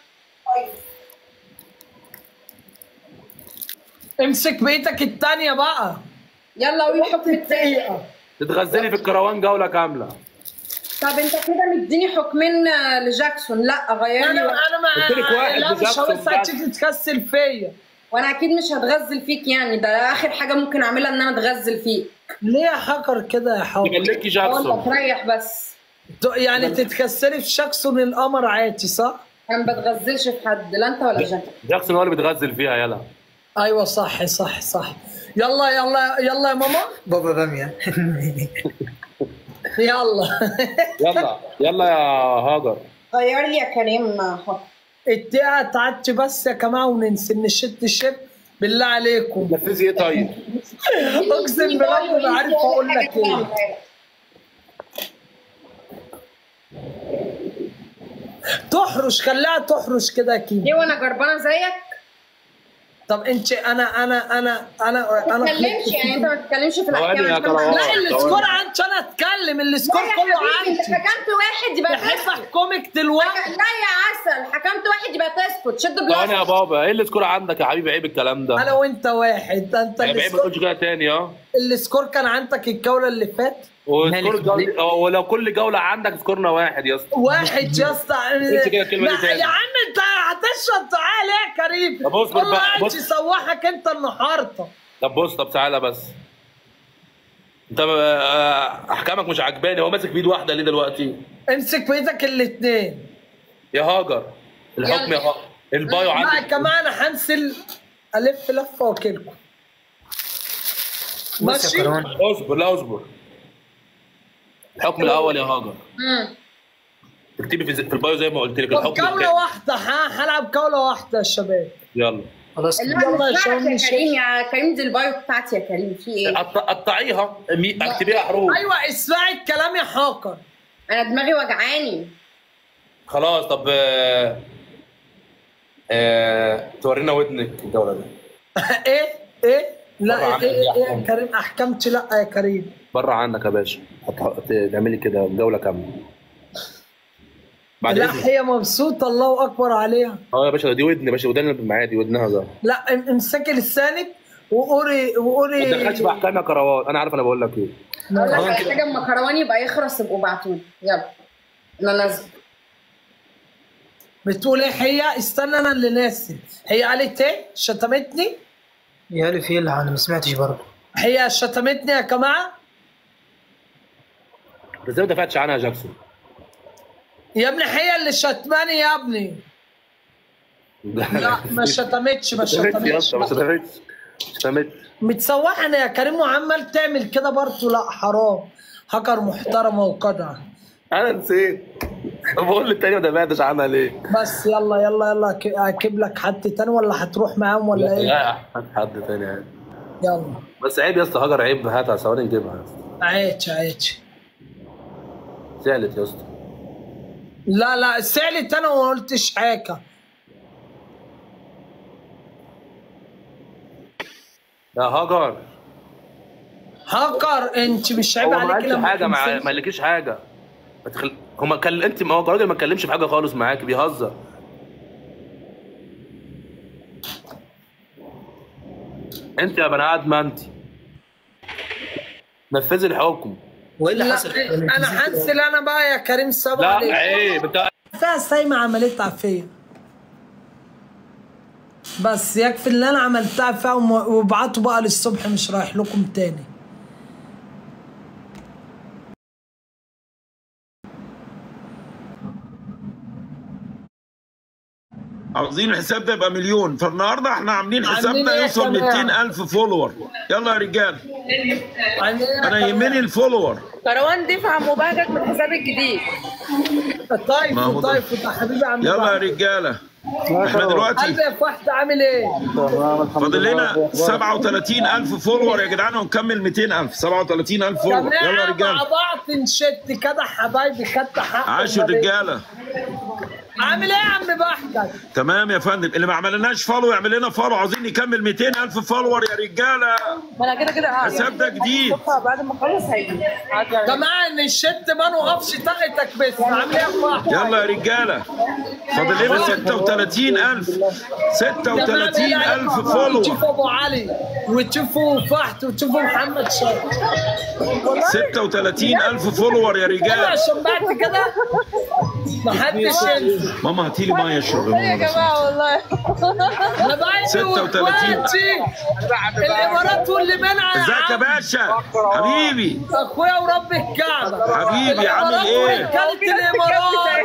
امسك بايدك التانية بقى يلا قولي الحكم الثاني تتغزلي في الكروان جوله كامله طب انت كده مديني حكمين آه، لجاكسون لا غير انا لي واحد. انا ما قلت لك واحد لا مش بجاكسون هوسع بس. تيجي تكسل فيا وانا اكيد مش هتغزل فيك يعني ده اخر حاجه ممكن اعملها ان انا اتغزل فيك ليه يا حكر كده يا حكر يملكي والله جاكسون تريح بس ت- يعني تتكسري في شاكسون القمر عادي صح؟ انا ما بتغزلش في حد لا انت ولا جاكسون جاكسون هو اللي بتغزل فيها يلا ايوه صح صح صح يلا يلا يلا يا ماما بابا باميه يلا يلا يلا يا هاجر غير لي يا كريم حكم الدقيقة تعدي بس يا جماعة وننسى نشد الشب بالله عليكم نفذي ايه طيب؟ اقسم بربي ما عارف اقول لك ايه تحرش خليها تحرش كده اكيد ليه وانا جربانه زيك طب انت انا انا انا انا ما انا تتكلمش يعني انت ما تتكلمش في ثواني الاحكام يا عشان كروان. ما- لا السكور عندي انا اتكلم السكور لا يا كله حبيبي انت عندي حكمت واحد يبقى يحب تسكت احكمك دلوقتي لا يا عسل حكمت واحد يبقى تسكت شد ثواني يا بلاش بابا ايه اللي سكور عندك يا حبيبي عيب الكلام ده انا وانت واحد انت عيب عيب ما السكور, تقولش كده تاني اه السكور كان عندك الجولة اللي فاتت وسكور مالك جولة اه ولو كل جولة عندك سكورنا واحد يا اسطى واحد يا اسطى قلت كده الكلمة دي ما- تاني. يا عم انت هتشرب تعالى يا كريم طب اصبر والله بقى، انت بص. سوحك انت النهارده طب بص طب تعالى بس انت آه، احكامك مش عجباني هو ماسك بايد واحده ليه دلوقتي امسك بايدك الاثنين يا هاجر الحكم يا يلا. هاجر البايو لا عندك كمان انا هنزل الف لفه واكلكم بص يا ماشي كروان اصبر لا اصبر الحكم الاول يا هاجر مم. اكتبي في, في البايو زي ما قلت لك طب الحكم جوله التاني واحده ها هلعب جوله واحده يا شباب يلا خلاص لا يلا يا مش شباب، بتاعتك مش- يا كريم يا كريم دي البايو بتاعتي يا كريم في ايه؟ قط- قطعيها مي- اكتبيها حروف ايوه اسمعي الكلام يا حاكر انا دماغي وجعاني خلاص طب آه، آه، تورينا ودنك الجوله دي ايه ايه لا طبعا ايه عندي ايه, إيه أحكام. يا كريم احكمت لا يا كريم بره عنك يا باشا هت- تعملي كده جوله كامله بعد لا اذنك هي مبسوطه الله اكبر عليها اه يا باشا دي ودن يا باشا ودن اللي معايا دي ودنها ده لا ام- امسكي لسانك وقولي وقولي ما تدخلش في احكام يا كروان انا عارف انا بقول لك ايه اقول لك هو على كده. حاجه اما كروان يبقى يخرس يبقوا ابعتولي يلا انا نازله بتقول ايه هي استنى انا اللي ناسي هي قالت ايه شتمتني يا الف يلا انا ما سمعتش برضه هي شتمتني يا جماعه انت ازاي ما دفعتش عنها يا جاكسون يا ابني هي اللي شتماني يا ابني لا ما شتمتش ما شتمتش يا شتمتش اسطى ما شتمتش شتمتش متسوحني يا كريم وعمال تعمل كده برضه لا حرام هكر محترمه وقدعه انا نسيت طب بقول للتاني ما دفعتش عنها ليه؟ بس يلا يلا يلا أك- اجيب لك حد تاني ولا هتروح معاهم ولا ايه لا هات حد تاني يعني يلا بس عيب يا اسطى هاجر عيب هاتها ثواني نجيبها يا اسطى عيش عيش زعلت يا اسطى لا لا سالت انا وما قلتش حاجه يا هاجر هكر انت مش عيب هو ما عليك قالش حاجه مع تنسي؟ ما قالكيش حاجه ما تخل... هو ما كل... انت ما هو الراجل ما اتكلمش في حاجه خالص معاك بيهزر انت يا بني ادم انت نفذي الحكم وايه اللي لا حصل؟ انا هنزل انا بقى يا كريم سبع لا عليك عيب انت فيها سايمة عملتها عفية بس يكفي اللي انا عملتها فيها وم- وابعتوا بقى للصبح مش رايح لكم تاني عاوزين الحساب ده يبقى مليون فالنهارده احنا عاملين عاملين حسابنا ايه يا يوصل جماعة؟ 200 الف فولور يلا يا رجال يعني انا يهمني الفولور كروان دفع مباهجك من حساب الجديد طيب ما هو ده. طيب يا حبيبي عم يلا يا بعض. رجاله احنا دلوقتي قلبي يا فحت عامل ايه؟ فاضل لنا 37 الف فولور يا جدعان ونكمل 200 الف 37 الف فولور يلا يا جماعة مع رجاله بعض نشد كده حبايبي خدت حق عاش الرجاله عامل ايه يا عم بحكك؟ تمام يا فندم اللي ما عملناش فولو يعمل لنا فولو عاوزين نكمل 200 الف فولور يا رجاله ما انا كده كده قاعده الحساب ده جديد بعد ما اخلص هيجي جماعة ان الشد ما نوقفش طاقتك بس عامل ايه يا فحت؟ يلا يا رجاله فاضل لنا 36000 36000 فولور تشوفوا ابو علي وتشوفوا فحت وتشوفوا محمد شرف 36000 فولور يا انا رجال عشان بعد كده ما حدش ينسى ماما هاتي لي ميه اشرب يا يا ماما جماعه والله انا بعد 36. واخواتي الامارات واللي منع يا ازيك يا عم باشا حبيبي اخويا ورب الكعبه حبيبي عامل ايه كلت الامارات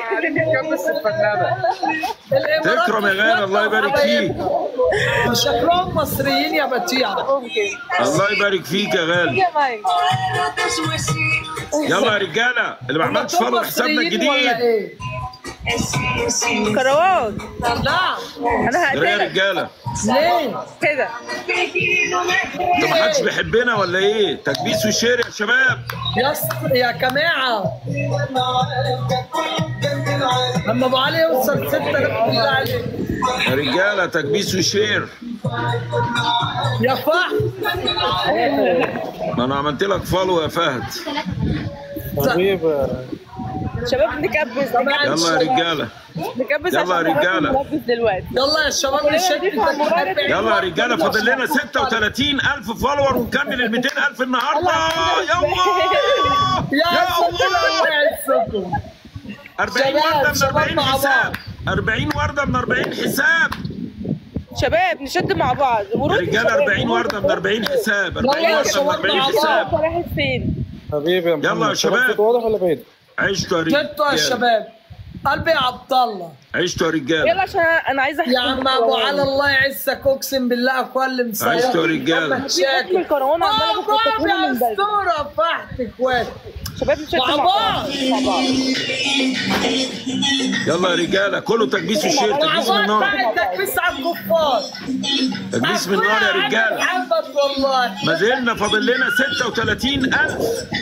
الامارات تكرم يا غالي الله يبارك فيك شكلهم مصريين يا بتيعه الله يبارك فيك يا غالي يا ماي يلا يا رجاله اللي ما عملش فولو حسابنا مصريين ولا الجديد ايه؟ كروان لا انا يلا يا هقتلك رجاله ليه؟ كده انت ما حدش بيحبنا ولا ايه تكبيس وشير يا شباب يا اسطى يا جماعه اما ابو علي يوصل 6000 بالله عليك يا رجاله تكبيس وشير يا فهد ما انا عملت لك فولو يا فهد شباب نكبس يلا يا رجاله نكبس يلا عشان يا نعرف رجالة. نلبس دلوقتي يلا يا شباب نشد يلا يا رجاله فاضل لنا 36000 فولور ونكمل ال 200000 النهارده يلا يا يا سلام الله يعزكم 40 شباب، ورده من شباب 40 مع حساب 40 ورده من 40 حساب شباب نشد مع بعض يا ورد رجاله 40 ورده من 40 حساب 40 يلا يا ورده من شباب 40 مع حساب انت رايح فين؟ حبيبي يا يلا يا شباب واضح ولا بعيد؟ عشتوا يا جدوا يا رجاله شباب قلبي يا عبد الله عشتوا يا رجاله يلا عشان انا عايزه يا عم ابو علي الله يعزك اقسم بالله اخوان اللي مسير عشتوا يا رجاله حكم شاكر الكورونا اه عماله بابا بتفتكروا يا من بدري اسطوره فحت اخوات شباب نشد مع مع بعض. بعض مع بعض يلا يا رجاله كله تكبيس وشير مع تكبيس من بعض النار بعدك بس على الكفار تكبيس من النار يا رجاله محمد والله ما زلنا فاضل لنا 36000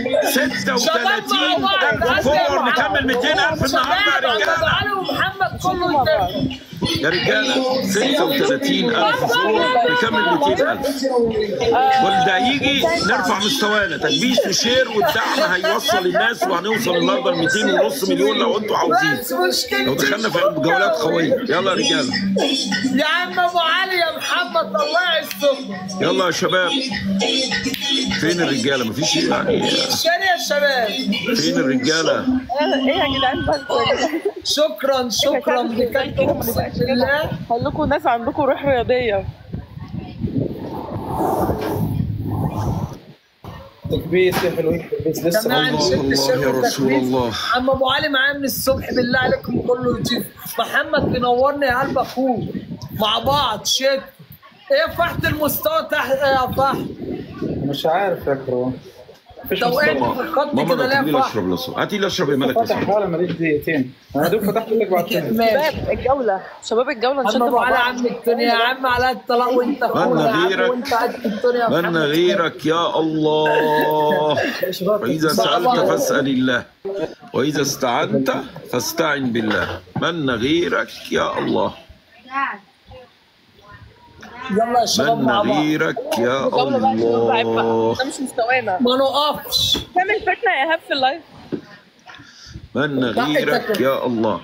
36000 فولور نكمل 200000 النهارده يا رجاله علي ومحمد كله يتفق. يا رجاله 36000 فولور نكمل 200000 واللي ده يجي نرفع مستوانا تكبيس وشير والدعم هيوصل الناس وهنوصل النهارده ل 200 ونص مليون لو انتوا عاوزين بس مشكلتي لو دخلنا في جولات قويه يلا يا رجاله يا عم ابو علي يا محمد الله يعزكم يلا يا شباب فين الرجاله مفيش يعني شكرا يا شباب فين الرجاله ايه يا جدعان بس شكرا شكرا بجد اقسم بالله هقول لكم ناس عندكم روح رياضيه تكبيس يا حلوين تكبيس لسه جماعة الله نشد الله الشرب يا رسول والتكبير. الله. عم ابو علي معايا من الصبح بالله عليكم كله يطير محمد بينورني يا قلب اخوه مع بعض شد ايه فحت المستوى تحت إيه يا فحت مش عارف يا كروان مفيش طب مستوى. انت في الخط ماما كده لو تدي ليه لي يا فحت اشرب لو هاتي لي اشرب يا ملك فاتح اشرب حالا ماليش دقيقتين انا دوب فتحت لك بعد كده ماشي شباب الجوله شباب الجوله نشد عم ابو مع علي بعض عم الدنيا يا عم على الطلاق وانت اخويا مالنا يا عم غيرك؟ وانت قد الدنيا يا من محمد غيرك يا الله وإذا سألت فاسأل الله وإذا استعنت فاستعن بالله من غيرك يا الله يلا يا شباب من مع بعض غيرك يا الجوله بقى شباب ضعيف بقى الله ده مش مستوانا ما نقفش تعمل فتنه يا ايهاب في اللايف من غيرك يا الله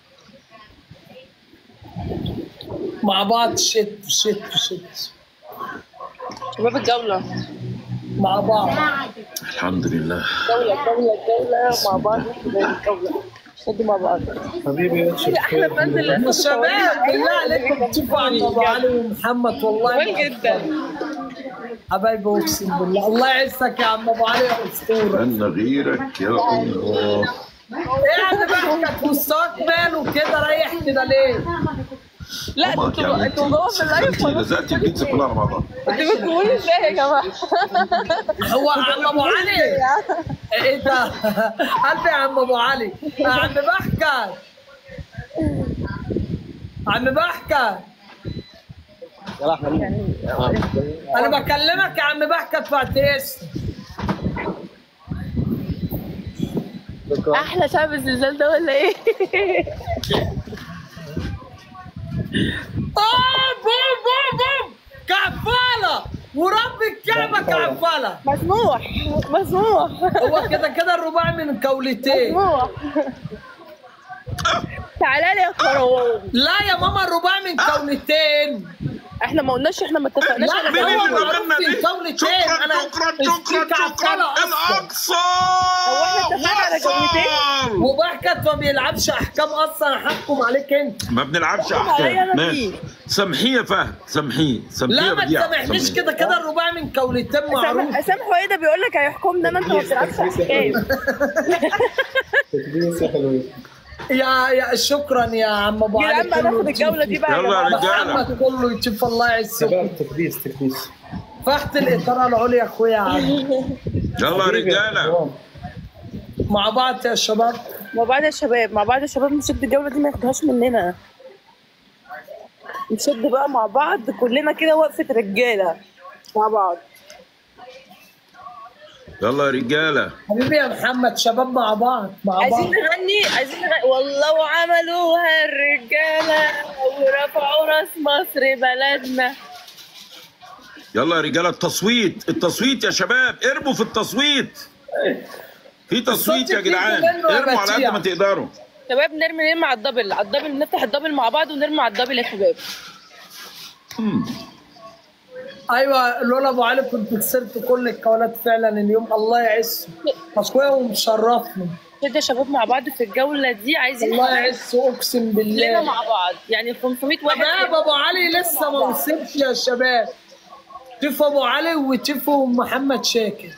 مع بعض شت شت شت شباب الجوله مع بعض الحمد لله جولة جولة جولة مع بعض جولة شدوا مع بعض حبيبي يا شيخ احلى فانز اللي يا شباب بالله عليكم تشوفوا عن ابو علي ومحمد والله جميل جدا حبايبي اقسم بالله الله يعزك يا عم ابو علي يا اسطوره أن غيرك يا الله ايه يعني بحكك مستواك ماله كده رايح كده ليه؟ لا طبعاً انتوا يعني انتوا جوه في اللايف انت لزقت البيتزا كلها على بعضها انتوا بتقولوا ازاي يا جماعه هو عم ابو علي ايه ده؟ قلبي يا عم ابو علي يا عم بحكك عم بحكك انا بكلمك يا عم بحكك بعت اسم احلى شعب الزلزال ده ولا ايه؟ اوه بوم بوم بوم كعفاله ورب الكعبه كعفاله مسموح مسموح هو كده كده الرباع من كولتين مسموح تعالى لي يا كروان لا يا ماما الرباع من كولتين احنا ما قلناش احنا ما اتفقناش لا، على مين هو اللي معروف غنى في دي؟ جولتين. شكرا أنا شكرا في شكرا كعفلة شكرا أصلاً. الأقصى هو احنا اتفقنا على جولتين؟ وصل وبحكت ما بيلعبش احكام اصلا احكم عليك انت ما بنلعبش عليا احكام أنا ماشي فيه. سامحيه يا فهد سامحيه سامحيه لا ما بديعة، تسامحنيش سامحيه. كده كده الرباع من كولتين معروف سامح سامحوا ايه ده بيقول لك هيحكمنا انا انت ما بتلعبش احكام تكبيس يا حلوين يا يا شكرا يا عم ابو يا علي عم هناخد كله الجوله دي بقى يا يلا يا جماعه رجالة. محمد كله يشوف الله يعزك شباب تكبيس تكبيس فحت الاطار العليا يا اخويا يا عم يلا يا رجاله مع بعض يا شباب مع بعض يا شباب مع بعض يا شباب نشد الجوله دي ما ياخدوهاش مننا نشد بقى مع بعض كلنا كده وقفه رجاله مع بعض يلا يا رجاله حبيبي يا محمد شباب مع بعض مع بعض عايزين نغني عايزين نغني والله وعملوها الرجاله ورفعوا راس مصر بلدنا يلا يا رجاله التصويت التصويت يا شباب ارموا في التصويت في تصويت يا الصوت جدعان يجي منه يا ارموا على قد بتيع. ما تقدروا شباب نرمي نرمي على الدبل على الدبل نفتح الدبل مع بعض ونرمي على الدبل يا شباب ايوه لولا ابو علي كنت خسرت كل الكولات فعلا اليوم الله يعزه اخويا ومشرفني شد يا شباب مع بعض في الجوله دي عايزين الله يعزه اقسم كلنا بالله مع بعض يعني 500 واحد شباب ابو علي لسه ما وصلش يا شباب شوفوا ابو علي وشوفوا محمد شاكر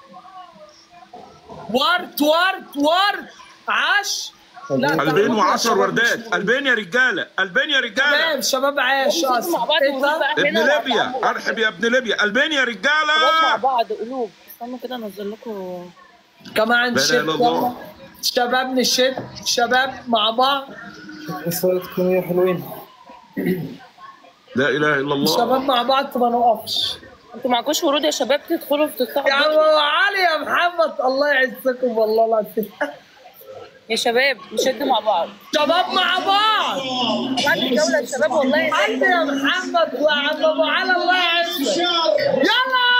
ورد ورد ورد عاش لا قلبين طب وعشر شباب وردات مش- قلبين يا رجاله قلبين يا رجاله تمام شباب عاش مع اصلا بعض إيه ونقول ده؟ بقى ابن هنا وبعد ليبيا عمرو. ارحب يا ابن ليبيا قلبين يا شباب مع رجاله بعض قلوب استنوا كده انزل لكم كمان لا شد إله إلا الله. شباب نشد شباب مع بعض صوتكم يا حلوين لا اله الا الله شباب مع بعض ما نقفش انتوا معكوش ورود يا شباب تدخلوا يا تفتحوا عم الدنيا. ابو علي يا محمد الله يعزكم والله العظيم يا شباب نشد مع بعض شباب مع بعض بعد الجوله يا شباب والله قلبي يا محمد ويا عم ابو علي الله يعزك يلا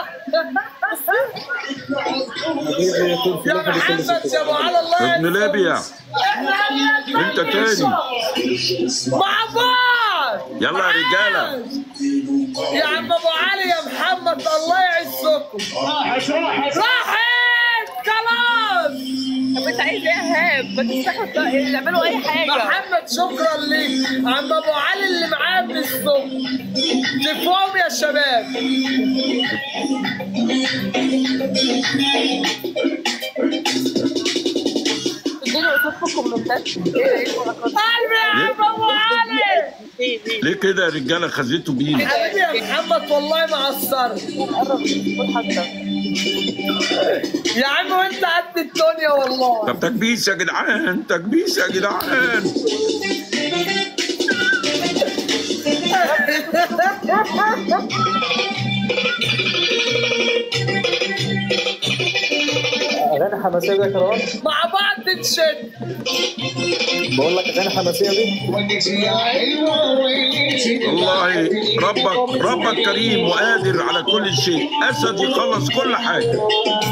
حبيبي يكون في يا لحظة كل محمد ستة. يا ابو علي الله يعزك ابن ليبيا انت تاني مع بعض يلا يا رجاله يا عم ابو علي يا محمد الله يعزكم راحت خلاص طب انت عايز ايه يا ايهاب ما تفتحوا الط- تعملوا اي حاجه محمد شكرا ليك عم ابو علي اللي معاه من الصبح شوفوهم يا شباب ادوني قصادكم كومنتات ايه ايه الحركات دي؟ قلبي يا عم ابو علي ايه دي ليه كده يا رجاله خزيتوا بينا حبيبي يا محمد والله ما قصرت نقرب من حتى يا عم وانت قد الدنيا والله طب تكبيس يا جدعان تكبيس يا جدعان اغاني حماسيه دي يا كروان مع بعض نشد بقول لك اغاني حماسيه دي والله ربك ربك كريم وقادر على كل شيء اسد يخلص كل حاجه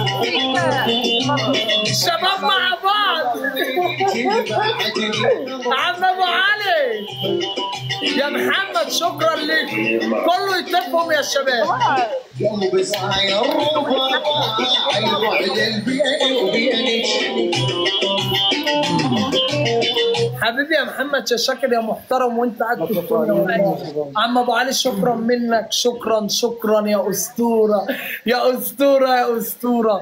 شباب مع بعض عم ابو علي يا محمد شكرا لك كله يتفهم يا شباب حبيبي يا محمد يا شاكر يا محترم وانت قاعد في الدنيا والله. عم ابو علي شكرا منك شكرا شكرا يا اسطوره يا اسطوره يا اسطوره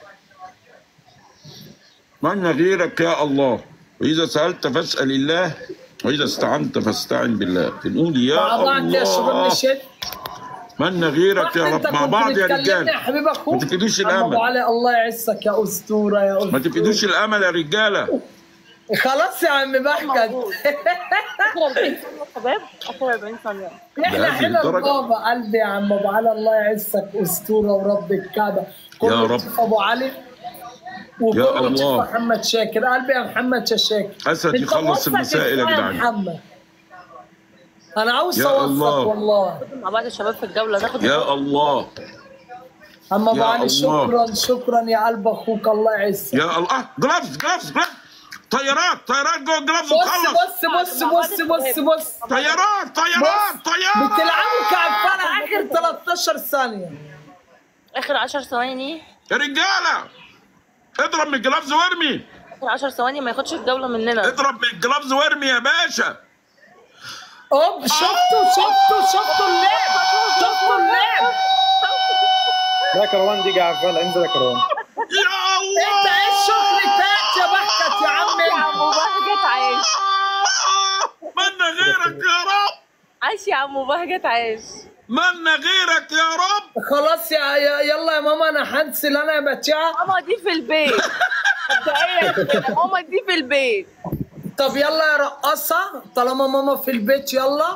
من غيرك يا الله وإذا سألت فاسأل الله وإذا استعنت فاستعن بالله بنقول يا مع بعض يا شباب الله مشيت من غيرك يا انت رب مع كنت بعض يا بتكلمني رجال يا حبيب اخوك ما تفقدوش عم ابو الامل علي الله يعزك يا اسطوره يا ما اسطوره تفقدوش الامل يا رجاله خلاص يا عم بحكت اخر 40 ثانيه يا شباب اخر 40 ثانيه احنا بهذه هنا الدرجة؟ بابا قلبي يا عم ابو علي الله يعزك اسطوره ورب الكعبه كل يا رب. تشوف ابو علي يا وكل الله. تشوف محمد شاكر قلبي يا محمد يا شاكر أسد انت يخلص موفق المسائل يا ازاي جدعان. محمد انا عاوز يا اوفق الله. والله مع بعض الشباب في الجوله ناخد يا الله اما ابو يا علي الله. شكرا شكرا يا قلب اخوك الله يعزك يا الله جلافز جلافز جلافز طيارات طيارات جوه الجلافز بص وتخلص بص بص بص بص بص طيارات طيارات طيارات بتلعبوا كعبانة اخر 13 ثانية اخر 10 ثواني يا رجاله اضرب من الجلافز وارمي اخر 10 ثواني ما ياخدش الجوله مننا اضرب من الجلافز وارمي يا باشا اوب شفتوا شفتوا شفتوا اللعب شفتوا اللعب لا كروان دي قاعد فعلا انزل يا كروان يا الله انت ايه الشغل بتاعك يا بحكت يا عم يا عم بهجت عايش من غيرك يا رب عايش يا عم بهجت عايش من غيرك يا رب خلاص يا, يا يلا يا ماما انا هنسل انا يا بتشا ماما دي في البيت مبدئيا كده، ماما دي في البيت طب يلا يا رقاصة طالما ماما في البيت يلا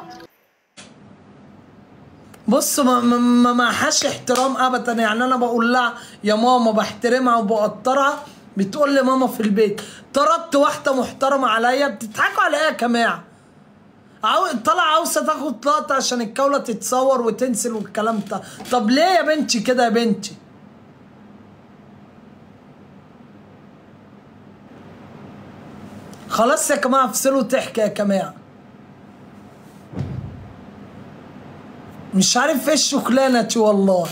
بص ما ما ما معهاش احترام ابدا يعني انا بقول لها يا ماما بحترمها وبقدرها بتقول لي ماما في البيت طردت واحده محترمه عليا بتضحكوا على ايه يا جماعه عاو... طالعه عاوزه تاخد لقطه عشان الكوله تتصور وتنزل والكلام ده طب ليه يا بنتي كده يا بنتي خلاص يا جماعه افصلوا تحكي يا جماعه مش عارف ايه الشغلانه دي والله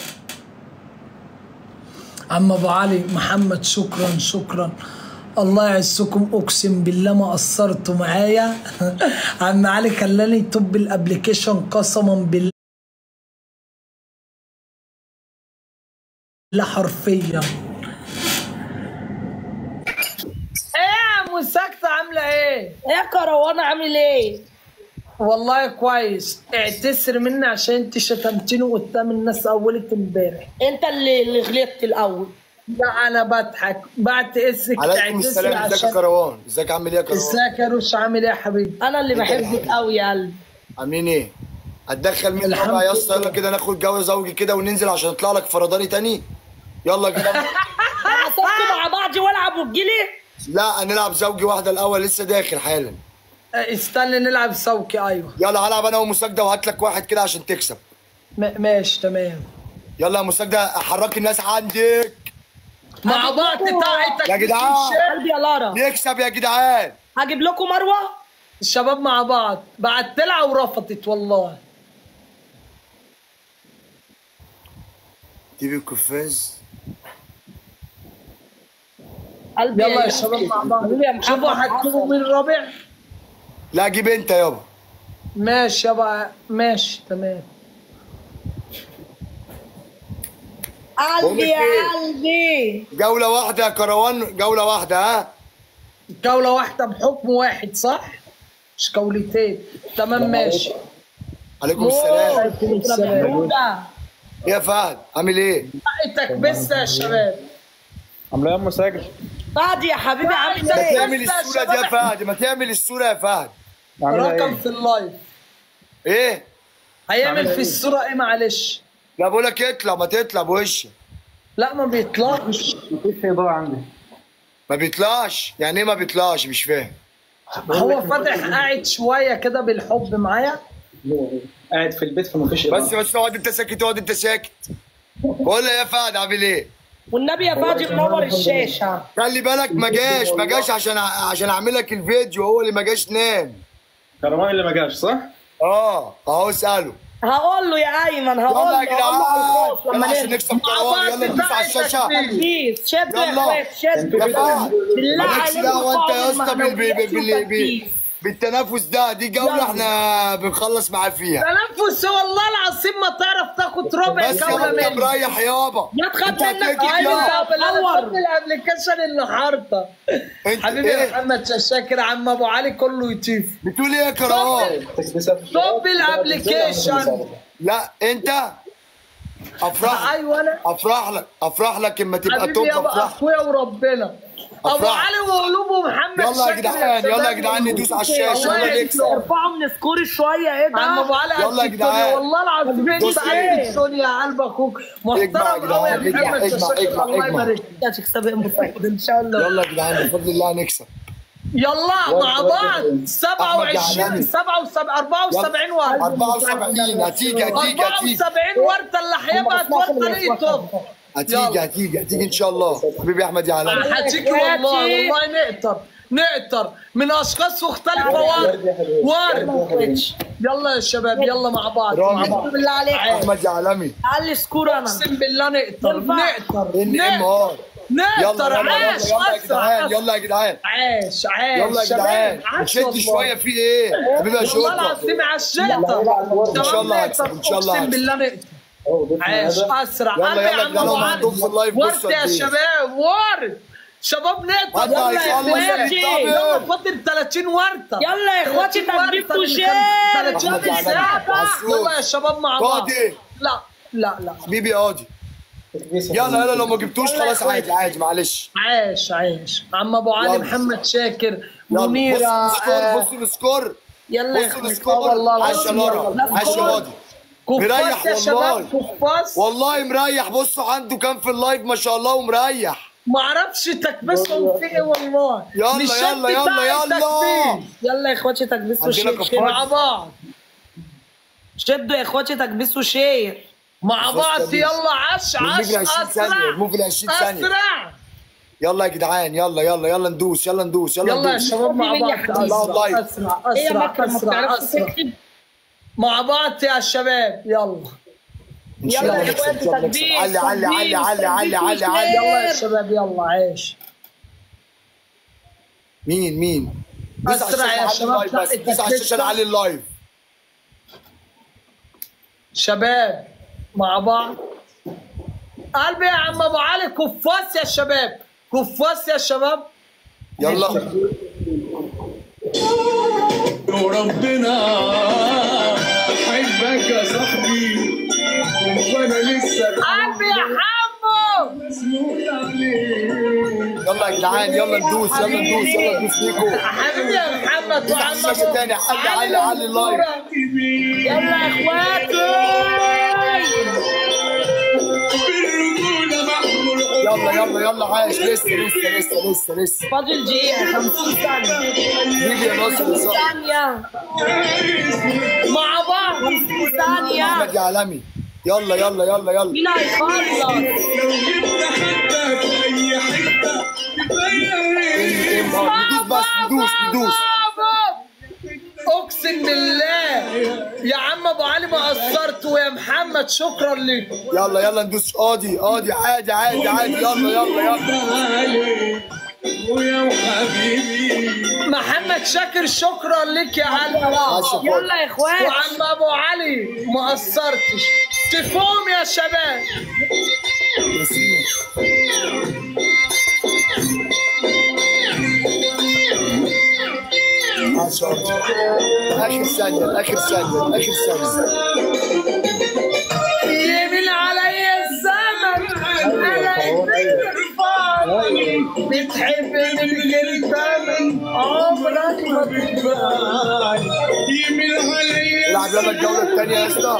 عم ابو علي محمد شكرا شكرا الله يعزكم اقسم بالله ما قصرتوا معايا عم علي خلاني طب الابلكيشن قسما بالله حرفيا ايه يا عم ساكتة عاملة ايه؟ يا كروان عامل ايه؟ والله كويس اعتذر مني عشان انت شتمتني قدام الناس اولت امبارح انت اللي اللي غلطت الاول لا انا بضحك بعت اسمك عليكم السلام ازيك يا كروان ازيك عامل ايه يا كروان ازيك يا روش عامل ايه يا حبيبي انا اللي بحبك قوي يا قلبي عاملين ايه هتدخل مين الحمد ربع يا اسطى لله. يلا كده ناخد جو زوجي كده وننزل عشان يطلع لك فرداني تاني يلا كده عصبتوا مع بعض والعب وتجيلي لا هنلعب زوجي واحده الاول لسه داخل حالا اه، استنى نلعب سوكي ايوه يلا هلعب انا ومساجده وهات لك واحد كده عشان تكسب م- ماشي تمام يلا يا مساجده حرك الناس عندك مع بعض طاعتك يا جدعان قلبي يا لارا نكسب يا جدعان هجيب لكم مروه الشباب مع بعض بعت لها ورفضت والله تيجي الكفاز قلبي يلا يا شباب مع بعض حبيبي يا شوفوا محمد هتجيبوا مين رابع لا جيب انت يابا ماشي يابا ماشي تمام قلبي يا بقول قلبي جوله واحده يا كروان جوله واحده ها جولة واحدة بحكم واحد صح؟ مش جولتين تمام ماشي عليكم السلام عليكم السلام حموده يا فهد عامل ايه حقك بس يا شباب عامله ايه يا ام ساجر فادي يا حبيبي عامل ما ايه؟ تعمل الصوره دي يا فهد ما تعمل الصوره يا فهد عامله رقم ايه في اللايف ايه هيعمل في الصورة ايه معلش؟ لا بقول لك اطلع ما تطلع بوشك لا ما بيطلعش مفيش اضاءه عندي ما بيطلعش يعني ايه ما بيطلعش مش فاهم هو فاتح قاعد شوية كده بالحب معايا قاعد في البيت فمفيش بس بس اقعد انت ساكت اقعد انت ساكت بقول له يا فهد عامل ايه والنبي يا فادي منور الشاشه خلي بالك ما جاش ما جاش عشان عشان اعمل لك الفيديو هو اللي ما جاش نام كروان اللي ما جاش صح؟ اه اهو اساله هقول له يا ايمن هقول يلا له يا هقول له جدعان يلا عشان نكسب كروان يلا ندوس على الشاشه تكبيس شدوا يا يلا. اخوات شدوا يا فهد بالله مالكش عليكم دعوه انت يا ارفعوا اسطى بال- بال- بال- بال- تكبيس. بال- بالتنافس ده دي جوله يلا. احنا بنخلص معاه فيها تنفس والله العظيم ما تعرف تاخد ربع بس يا كوره انت مني مريح يابا ما تخاف انت منك هتلاقي يا ايوه يابا. طب انا بحب الابلكيشن النهارده انت حبيبي يا ايه محمد شاكر عم ابو علي كله يطيف بتقول ايه يا كروان طب الابلكيشن لا انت افرح ايوه انا افرح لك افرح لك اما تبقى حبيبي توب يا افرح اخويا وربنا ابو أفراح. علي وقلوبه محمد يلا يا شاكر جدعان يلا يا شباب. جدعان ندوس على الشاشه الله يلا يكرمك. نكسب ارفعوا من سكوري شويه ايه ده عم ابو علي يلا يا قد جدعان. الدنيا والله العظيم انت دوس قد إيه؟ الدنيا قلب اخوك اجمع يا محترم قوي يا جدعان، محمد اجمع، شاكر اجمع، الله اجمع. يبارك يا تكسب يا مفيد ان شاء الله يلا يا جدعان بفضل الله هنكسب يلا مع بعض 27 جعلاني. 77 74 ورده 74 هتيجي هتيجي هتيجي 74 ورده اللي هيبقى ورده ليه توب هتيجي هتيجي هتيجي ان شاء الله حبيبي احمد يا علامه هتيجي والله والله نقدر نقدر من اشخاص مختلفه ورد ورد يلا يا شباب يلا مع بعض مع رامي. بعض بالله عليك احمد يا علامي علي سكور انا اقسم بالله نقدر نقدر ان ام نقدر ار يلا نقدر يلا يلا عاش يلا يا اسرع جدعان أسرع. يلا يا جدعان عاش عاش يلا يا شباب، جدعان عاش نشد والله. شويه في ايه حبيبي يا والله شرطه العظيم عشيتها إن شاء الله هكسب، إن شاء الله اقسم هكسب. بالله نقدر عاش اسرع يلا، قلبي يلا يا يا عم جدعان، ابو هم علي عندهم في اللايف ورد بصوا يا قد إيه. شباب ورد شباب نقدر حد يلا يا هيخلص اخواتي الطابق. يلا فاضل 30 ورده يلا يا اخواتي 30 ورده تدبيب اللي وشير. كان- 30 أحمد علي، ساعة. عسول. يلا يا شباب مع بعض فاضي. لا لا لا حبيبي يا قاضي يلا يلا لو ما جبتوش خلاص عادي عادي معلش عاش عاش عم ابو علي يلا. محمد شاكر يلا منيره بص السكور آه، بص السكور يلا يا بص اخواتي السكور والله عاش يا العظيم لورا يلا. عاش يا قاضي مريح كفاس يا شباب والله. كفاس والله مريح بصوا عنده كام في اللايف ما شاء الله ومريح ما اعرفش تكبسهم في ايه والله يلا، مش يلا، شرط يلا، بتاع يلا. التكبيس. يلا يا اخواتي تكبيس عندنا وشير كفار. شير. مع بعض شدوا يا اخواتي تكبيس وشير مع بص بعض تكبيس. يلا عش بنجيب عش ال 20 ثانية، اسرع بنموف ال 20 ثانية. اسرع يلا يا جدعان يلا يلا يلا ندوس يلا ندوس يلا يلا يا ندوس شباب مع مين يا بعض حبيبي؟ اسرع لايف. اسرع ايه يا اسرع مكة ما اسرع بتعرفش اسرع تكتب مع بعض يا شباب يلا ان شاء يلا الله يا نكسب ان اخواتي شاء الله نكسب تكبيس علي علي علي علي علي علي علي يلا يا شباب يلا عيش مين مين دوس على أسرع يا الشاشة شباب، علي اللايف بس لا، دوس على الشاشة علي اللايف شباب مع بعض قلبي يا عم ابو علي كفاس يا شباب كفاس يا شباب يلا وربنا احبك يا صاحبي وانا لسه قلبي يا حمو مسنون عليك يلا يا جدعان يلا ندوس يلا ندوس يلا ندوس ليكو حبيبي يا محمد دوس على وعم الشاشة أبو تاني علي علي علي اللايف يلا يا اخواتي بالرجولة محمول يلا يلا يلا عايش لسه لسه لسه لسه لسه فاضل دقيقة 50 ثانية مين يا ناصر يا صاحبي ثانية مع بعض 50 ثانية احمد يا عالمي يلا يلا يلا يلا مين هيخلص؟ لو جبت حتى في اي حتة إيه، إيه، ندوس بس ندوس ندوس اقسم بالله يا عم ابو علي ما قصرت ويا محمد شكرا لك يلا يلا ندوس قاضي قاضي عادي عادي عادي يلا يلا يلا عليك ويا حبيبي محمد شاكر شكرا لك يا علي عاش يا فاضل. يلا يا اخواتي وعم ابو علي ما قصرتش تفهم يا شباب ياسين. عاش يا قاضي. اخر ثانية اخر ثانية اخر ثانية يمين علي الزمن علي الفاضي بتحب من غير ثمن عمرك ما تتبان يميل عليا العب يلا الجولة الثانية يا اسطى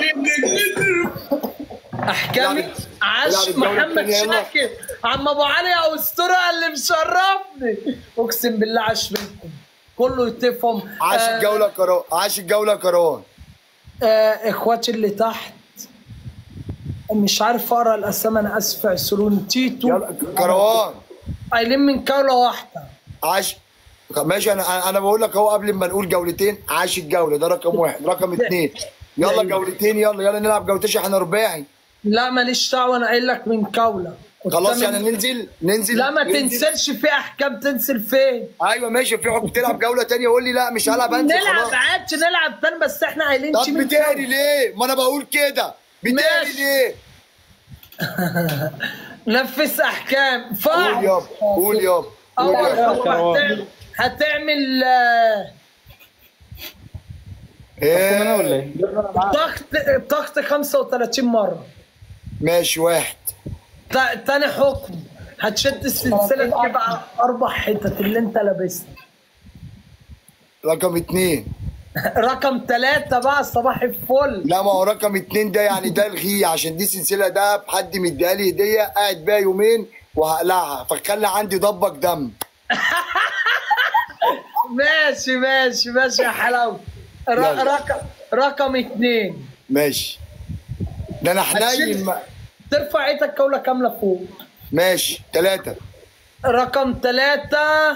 احكامي العب- عاش العب الجولة محمد التانية يلا. شاكر عم ابو علي يا اسطوره اللي مشرفني اقسم بالله عاش منكم كله يتفهم عاش آه، الجولة كروان عاش الجولة كروان آه اخواتي اللي تحت مش عارف اقرا الاسامي انا اسف اعذروني تيتو يلا كروان قايلين من كوله واحده عاش ماشي انا انا بقول لك اهو قبل ما نقول جولتين عاش الجوله ده رقم واحد رقم اثنين يلا جولتين يلا يلا نلعب جولتين احنا رباعي لا ماليش دعوه انا قايل لك من كوله خلاص يعني ننزل ننزل لا ما ننزل. تنسلش في احكام تنزل فين ايوه ماشي في حكم تلعب جوله تانية قول لي لا مش هلعب انزل نلعب خلاص عادي نلعب تاني بس احنا قايلين طب شيل من بتقري كوله. ليه؟ ما انا بقول كده بتقري ماشي. ليه؟ نفذ احكام قول فاعل يابا قول يابا قول اول يابا حكم هتعمل هتعمل آه، ايه انا ولا ايه؟ ضغط ضغط 35 مره ماشي واحد تا- تاني حكم هتشد السلسله تبقى اربع حتت اللي انت لابسها رقم اتنين رقم ثلاثة بقى صباح الفل لا ما هو رقم اتنين ده يعني ده الغيه عشان دي سلسله ده حد مديها لي هديه قاعد بيها يومين وهقلعها فخلي عندي ضبك دم ماشي ماشي ماشي يا حلاوة ر- يلا. رقم رقم اثنين ماشي ده انا حنين ما- ترفع ايدك كولة كاملة فوق ماشي ثلاثة رقم ثلاثة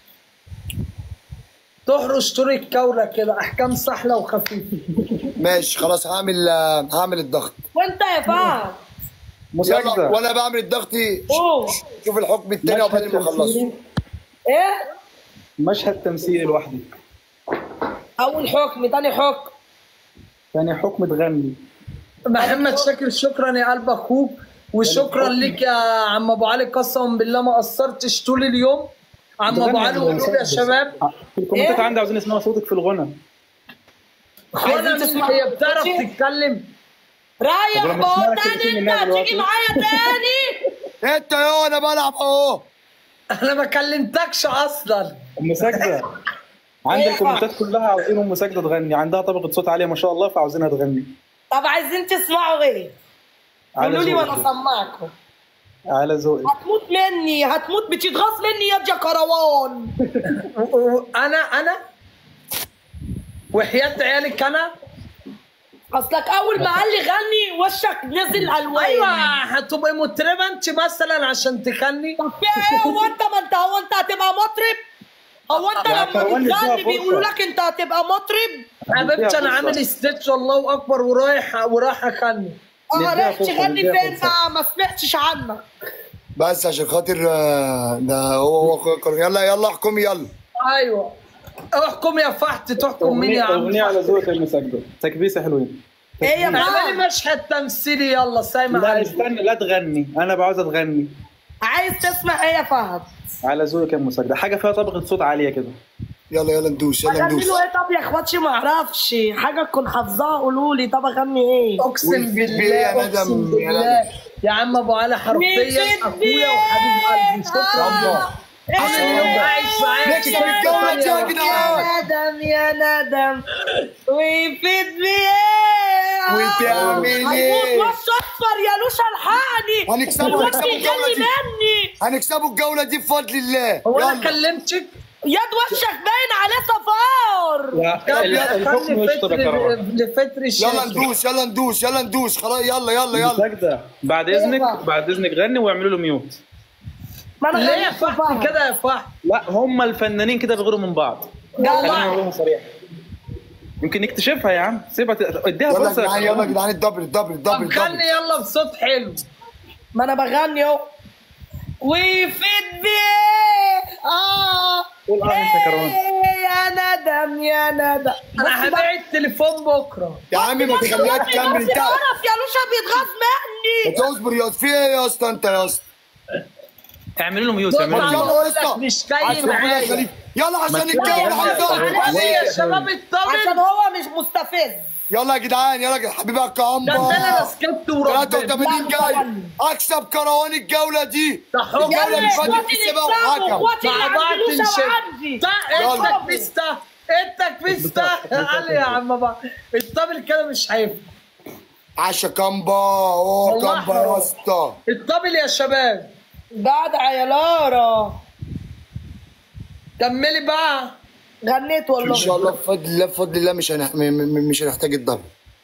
تحرش طول الكولة كده أحكام سهلة وخفيفة ماشي خلاص هعمل آه، هعمل الضغط وانت يا فهد يلا وانا بعمل الضغط أوه. شوف الحكم التاني وبعدين ما اخلصه ايه مشهد تمثيلي لوحدي اول حكم تاني حكم ثاني حكم تغني محمد شاكر شكرا يا قلب أخوك وشكرا لك يا عم أبو علي قسما بالله ما قصرتش طول اليوم عم أبو علي وقلوب يا شباب في الكومنتات عندي عاوزين يسمعوا صوتك في الغنى وانا تسمع هي بتعرف صوتي؟ تتكلم رايح طب لما بقى تسمعك تاني تلاتين انت منها هتيجي دلوقتي. معايا تاني انت يا انا بلعب اهو انا ما كلمتكش اصلا ام ساجده عند إيه؟ الكومنتات كلها عاوزين ام ساجده تغني عندها طبقه صوت عاليه ما شاء الله فعاوزينها تغني طب عايزين تسمعوا ايه على قولوا لي وانا ذوقك اسمعكم على ذوقك هتموت مني هتموت بتتغاظ مني يا يا كروان و- و- انا انا وحياة عيالك انا اصلك اول ما قال لي غني وشك نزل الوان ايوه هتبقي مطربه انت مثلا عشان تغني طب في ايه هو انت ما انت هو انت هتبقى مطرب هو انت يا لما كروان اديها بتغني فرصة. بيقولوا لك انت هتبقى مطرب حبيبتي انا فرصة. عامل ستيتش الله اكبر ورايح ورايح اغني اه نديها رايح فرصة، تغني نديها فين فرصة. بقى ما سمعتش عنك بس عشان خاطر آه، ده هو هو أخويا. يلا يلا احكمي يلا ايوه احكم يا فحت تحكم مين يا اغنيه عم اغنيه على ذوقك يا ام ساجده تكبيسه حلوين ايه يا اعملي بقى مشهد تمثيلي يلا سايمة لا علي استنى لا تغني انا بعوزها تغني عايز تسمع ايه يا فهد على ذوقك يا ام ساجده حاجه فيها طبقه صوت عاليه كده يلا يلا ندوس يلا اغني ندوس له ايه طب يا اخواتي ما اعرفش حاجه تكون حافظاها قولوا لي طب اغني ايه اقسم والفيد بالله بإيه يا اقسم ندم؟ يا بالله يا عم ابو علي حرفيا والفيد اخويا وحبيب قلبي شكرا يلا انا اليوم عايش معاك نكسب الجولة دي يا يا جدعان ندم يا ندم ويفيد بايه وتعمل هيموت ايه؟ وش اصفر يا لوشا الحقني هنكسبه الواد هنكسبه الجولة بيغني دي مني هنكسبوا الجولة دي بفضل الله هو انا يلا كلمتك ياد وشك باين عليه صفار لا ال- الحكم يشطب يا كروان لفتر الشاشة يلا ندوس يلا ندوس يلا ندوس خلاص يلا يلا ام يلا ساجده بعد اذنك بعد اذنك غني واعملوا له ميوت ما انا ليه يا غنيت فحت صفار كده يا فحت لا هم الفنانين كده بيغيروا من بعض خلينا يلا نقولها صريح يمكن نكتشفها يا عم سيبها ت- اديها يلا يا فرصه جدعان يا يلا يا كروان. جدعان الدبل الدبل الدبل طب الدبل غني يلا بصوت حلو ما انا بغني اهو ويفيد بايه اه قول اه انت يا كروان إيه يا ندم يا ندم انا هبيع التليفون بكره يا عم ما تخليها تكمل انت تعرف يا لوشا بيتغاظ مني انت اصبر يا اسطى في ايه يا اسطى انت يا اسطى اعملوا له ميوت بص اعملوا له يلا ميوت يا بقول لك اسطى مش جاي عشان ربنا معايا يخليك يلا عشان ما الجو تكمل. عايز علي يا شباب عشان الطبل هو مش مستفز يلا يا جدعان يلا يا جدعان حبيبي يا ده ده انا كامبا سكت وربنا 83 جاي اكسب كروان الجوله دي صح الجوله اللي فاتت اخواتي كسبها نكسبوا وحكم اخواتي اللي مع عند بعض لوشا نشد وعندي صح يلا. انت كبسته انت كبسته علي يا عم بقى الطبل كده مش هينفع عشا كامبا اوه والله كامبا يا حرام. اسطى الطبل يا شباب جدع يا لارا كملي بقى غنيت ان شاء والله الله بفضل الله بفضل الله مش هنح... م- م- مش هنحتاج الضرب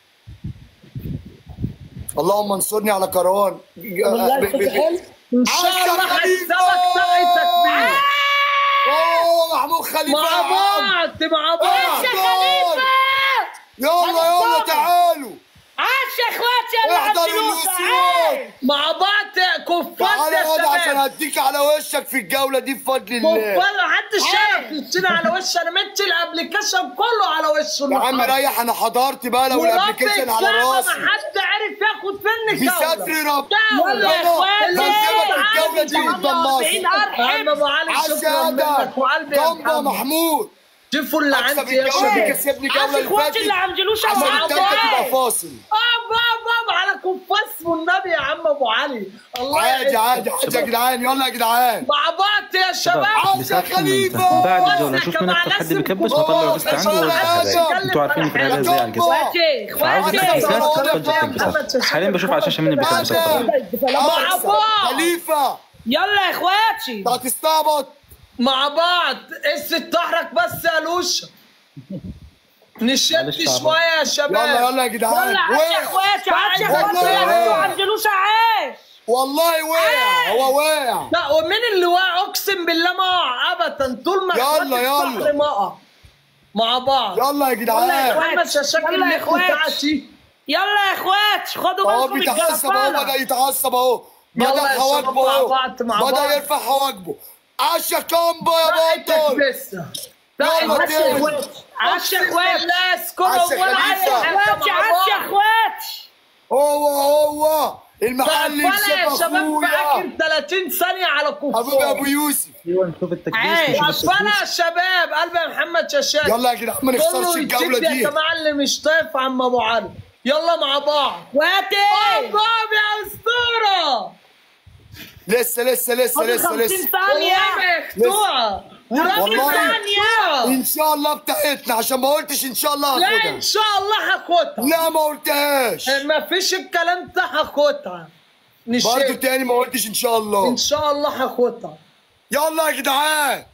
اللهم انصرني على كروان والله ب- ب- صوتي حلو ان شاء الله هكسبك سبع تكبير اوه محمود خليفه مع يا عم. بعض مع بعض يا خليفه يلا يلا تعالوا عاش يا اخواتي يلا احضر عبدالوس الوسيط مع بعض كفاس تعالى يا يا واد عشان شباب هديك على وشك في الجوله دي بفضل الله كفاس محدش يعرف يدينا على وش انا مدي الابلكيشن كله على وشه يا عم النهارده. ريح انا حضرت بقى لو ورب الابلكيشن على الكعبة راسي ما حد عرف ياخد مني بستر رب يلا يا اخواتي بسيبك الجوله دي قدام مصر عم ابو علي شكرا عشادة منك وقلبي يا كامبا محمد محمود شوفوا اللي اكسب عندي يا الجوله دي شباب كسبني الجوله عاش اللي اخواتي فاتت اللي عمجلوش عشان ابو التالتة تبقى عبد فاصل ابا بابا على كفاس والنبي يا عم ابو علي الله عادي يعزك. عادي عادي يا جدعان يلا يا جدعان مع بعض يا شباب عاش يا خليفه بعد الجولة نشوف مين أكتر حد بيكبس وأطلع بس عنده وأقول أنتوا عارفين في الحلقة إزاي على الجسم اخواتي فعاوز اخواتي التكبيسات فضل التكبيسات حاليا بشوف على الشاشة مين اللي بيكبس أكتر مع بعض خليفه يلا يا اخواتي انت هتستعبط مع بعض اس تحرك بس يا لوشا نشد معلش تعبان. شويه يا شباب يلا يلا يا جدعان يلا عاش يا وقع اخواتي عاش يا والله اخواتي وقع. عمجلوش عاش والله وقع هو واقع لا ومين اللي واقع اقسم بالله ما اقع ابدا طول ما يلا، إخواتي يلا. البحر ما اقع مع بعض يلا يا جدعان محمد شاشاك يلا يا اللي إخوات. بتاعتي يلا يا اخواتي خدوا اهو بالكم من بيتعصب اهو بدا الجرفانة يتعصب اهو يلا بدا يا شباب حواجبه مع اهو بعض، مع بعض. بدا يرفع حواجبه عشا كامبا يا بطل لسه يلا عاش يا تاني اخواتي عاش يا اخواتي لا اسكنوا عاش يا ولا خليفة. اي يا حاجه اخواتي مع عاش يا بعض اخواتي هو هو المحل فأنا يا يكسب شباب في اخويا اخر 30 ثانيه على حبيبي ابو كفار يوسف أيوة نشوف التكبيس عاش. نشوف فانا التكبيس يا شباب قلبي يا محمد شاشاك يلا يا جدعان ما نخسرش كله الجوله يتشد يا دي جماعه اللي مش طايف عم ابو علي يلا مع بعض اخواتي باب يا اسطوره لسه لسه لسه فاضل لسه 50 لسه ثانية والله مفتوحه ورب والله. ثانيه ان شاء الله بتاعتنا عشان ما قلتش ان شاء الله لا هاخدها ان شاء الله هاخدها لا ما قلتهاش ما فيش الكلام ده هاخدها برضه نشد تاني ما قلتش ان شاء الله ان شاء الله هاخدها يلا يا جدعان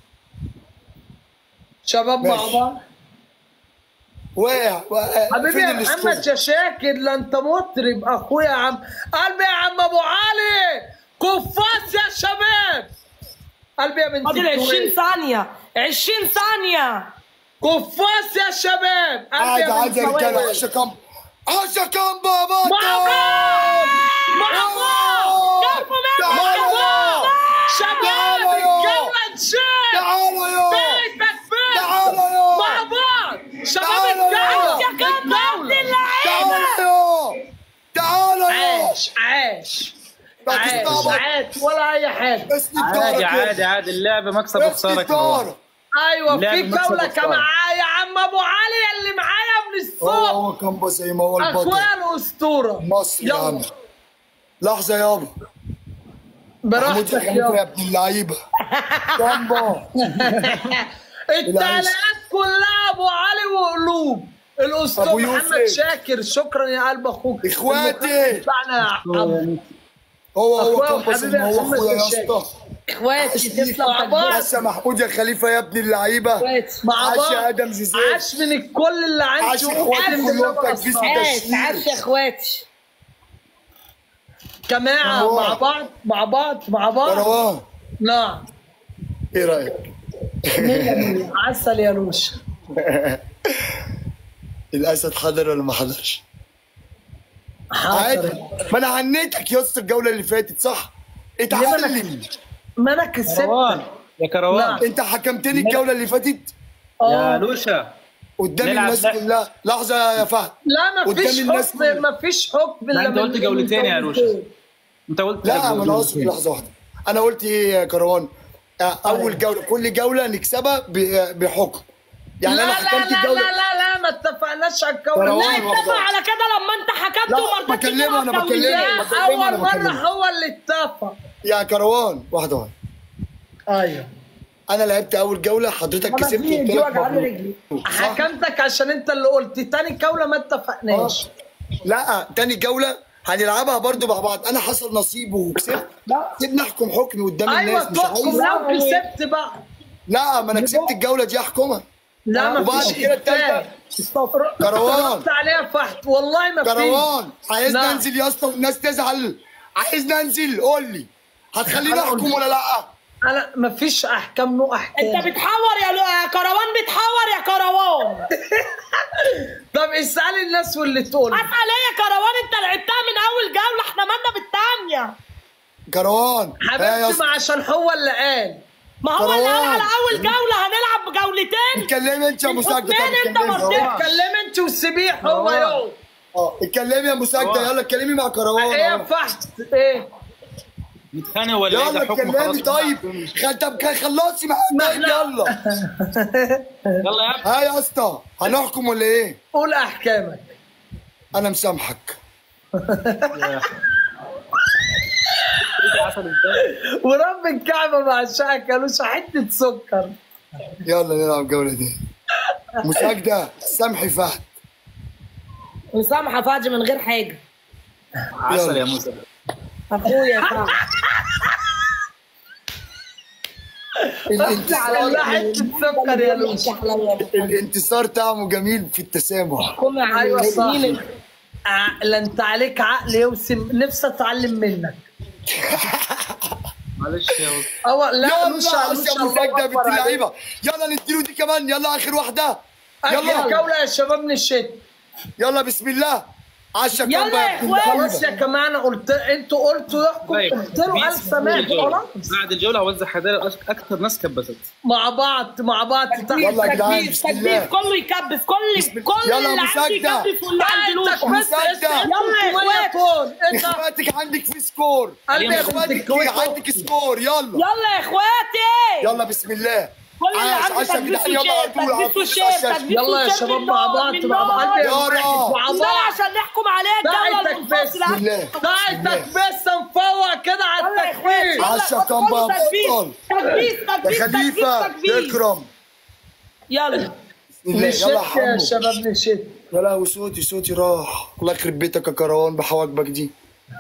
شباب مع ماشي. بعض وقع وقع. حبيبي فين يا الاسطورة؟ محمد شاشاكر لا انت مطرب اخويا يا عم قلبي يا عم ابو علي كفاس يا شباب قلبي يا بنت فاضل 20 الكويت. ثانية 20 ثانية كفاس يا شباب قلبي عادي يا عادي يا بنت رجاله الكويت. عشا كام عشا كام بابا مع بعض مع بعض تعالوا شباب تعالوا يا. الجولة تشيل تعالوا يا بيتك بيت تعالوا يا. مع بعض شباب تعالوا يا. الجولة تعالوا يا تعالوا يا عاش عاش لا عاش تستعبط. عاش ولا اي حاجة اسند عادي دارك عادي يا عادي اللعبة مكسب وخسارة اسند كده دارك ايوه لا، في المكسب جولة والخسارة. كمان يا عم ابو علي اللي معايا من هو الصبح هو كامبا زي ما هو البطل اخويا الاسطورة مصر يا عم يلا لحظه يابا محمود براحتك يا خليفه يا يا ابن اللعيبه كامبا التعليقات كلها ابو علي وقلوب الاسطوره أبو محمد يوسف. شاكر شكرا يا قلب اخوك إخواتي. بتاعنا يا عم هو هو أخويا كامبا زي ما هو وحبيبي اخويا يا محمد اسطى اخواتي تسلم مع بعض. بس يا محمود يا خليفه يا ابن اللعيبه اخواتي مع عاش بعض يا ادم زيزو عاش من الكل اللي عندي عاش إخواتي وأقسم كلهم بالله تكبيس بصراحة. عاش عاش يا اخواتي جماعه مروان. مع بعض مع بعض مع بعض مروان نعم ايه رايك؟ عسل يا لوش الاسد حضر ولا ما حضرش؟ عادي حاضر ما انا هنيتك يا اسطى الجوله اللي فاتت صح؟ اتعلم ما انا كسبت كروان يا كروان نعم. انت حكمتني الجوله اللي فاتت يا اه لوشا قدام نلعب الناس لا. كلها لحظه يا فهد لا ما قدام فيش الناس حكم كلها. ما فيش حكم لا، إلا أنت من- قلت جولتين يا روشا. انت قلت لا ما انا اقصد لحظه واحده انا قلت ايه يا كروان آه، اول جوله كل جوله نكسبها ب- بحكم يعني لا انا لا حكمت لا الجوله لا لا لا ما اتفقناش على الجوله مروان لا والله. اتفق على كده لما انت حكمت لا، وما رضيتش بكلمه، أنا تلعب بكلمه. جولتين. لا بكلمه، أنا اول مره بكلمه. هو اللي اتفق يا كروان واحده واحده ايوه انا لعبت اول جوله حضرتك أنا كسبت في قلت دي لك وجع مبروك. رجلي صح؟ حكمتك عشان انت اللي قلت تاني جوله ما اتفقناش لا تاني جوله هنلعبها برضو مع بعض انا حصل نصيب وكسبت لا سيبني احكم حكمي قدام ايوه الناس مش تحكم عايز لو كسبت بقى لا ما انا كسبت الجوله دي احكمها لا ما وبعد فيش كده التالتة. كروان. ردت عليها فحت والله ما فيش كروان عايزني لا. انزل يا اسطى والناس تزعل عايزني انزل قول لي هتخليني أنا احكم قلت. ولا لا انا مفيش احكام نو احكام انت بتحور يا لو- يا كروان بتحور يا كروان طب اسالي الناس واللي تقول اسال ايه يا كروان انت لعبتها من اول جوله احنا مالنا بالثانيه كروان ها يا حبيبتي اسطى ما عشان هو اللي قال ما هو اللي قال كروان. على اول جوله هنلعب جولتين اتكلمي انت يا مساجدة طب اتنين انت اتكلمي مرتين اتكلمي انت وسيبيه هو يقعد اه اتكلمي يا مساجدة يلا اتكلمي مع كروان ايه يا اه. فحت ايه متخانق ولا ايه يلا ده حكم خلاص اتكلمي طيب خ- طب خلصي معايا طيب يلا يلا يا ابني ها يا اسطى هنحكم ولا ايه؟ قول احكامك انا مسامحك ورب الكعبه مع الشقه كانوا حته سكر يلا نلعب الجولة دي مساجدة سامحي فهد مسامحه فاجي من غير حاجه عسل يا موسى اخويا فاجي الانتصار والله حته سكر يا لوش الانتصار طعمه جميل في التسامح ايوه صح ع- لا انت عليك عقل يوسم نفسي اتعلم منك معلش يا موسى أو لا يلا مش بس يا مساجدة بنت اللعيبة يلا نديله دي كمان يلا اخر واحدة يلا يلا جولة يا شباب من الشتاء يلا بسم الله عشا يلا كربة يا بنت اخوان. خلاص يا جماعه انا قلت انتوا قلتوا يحكم طيب قلت له الف سماح خلاص بعد الجوله هوزع هدايا اكتر ناس كبست مع بعض مع بعض يلا يا جدعان تكبيس بسم الله تكبيس كله يكبس كل كل يلا اللي عندي مساجدة. يكبس واللي عندي انت لوش بس مساجدة. يلا يا اخوات. فون انت اخواتك عندك في سكور قلبي يا بنت اخواتك الكويت عندك سكور يلا يلا يا اخواتي يلا بسم الله كل اللي عاش عندي عشا تكبيس جدعان يلا على وشير طول على تكبيس طول وشير على الشاشة. تكبيس يلا يا وشير شباب من مع نار، بعض من مع نار. بعض يلا. مع لا بعض عشان نحكم عليها الجوله دعي تكبيس المنفصله بسم الله دعي تكبيس نفوق كده على يلا يا اخواتي التكبيس عشا كان بقى بطل تكبيس يا تكبيس خليفة تكبيس تكبيس اكرم يلا بسم الله يلا نشت يا حمو شباب نشت يا لهوي صوتي صوتي راح الله يخرب بيتك يا كروان بحواجبك دي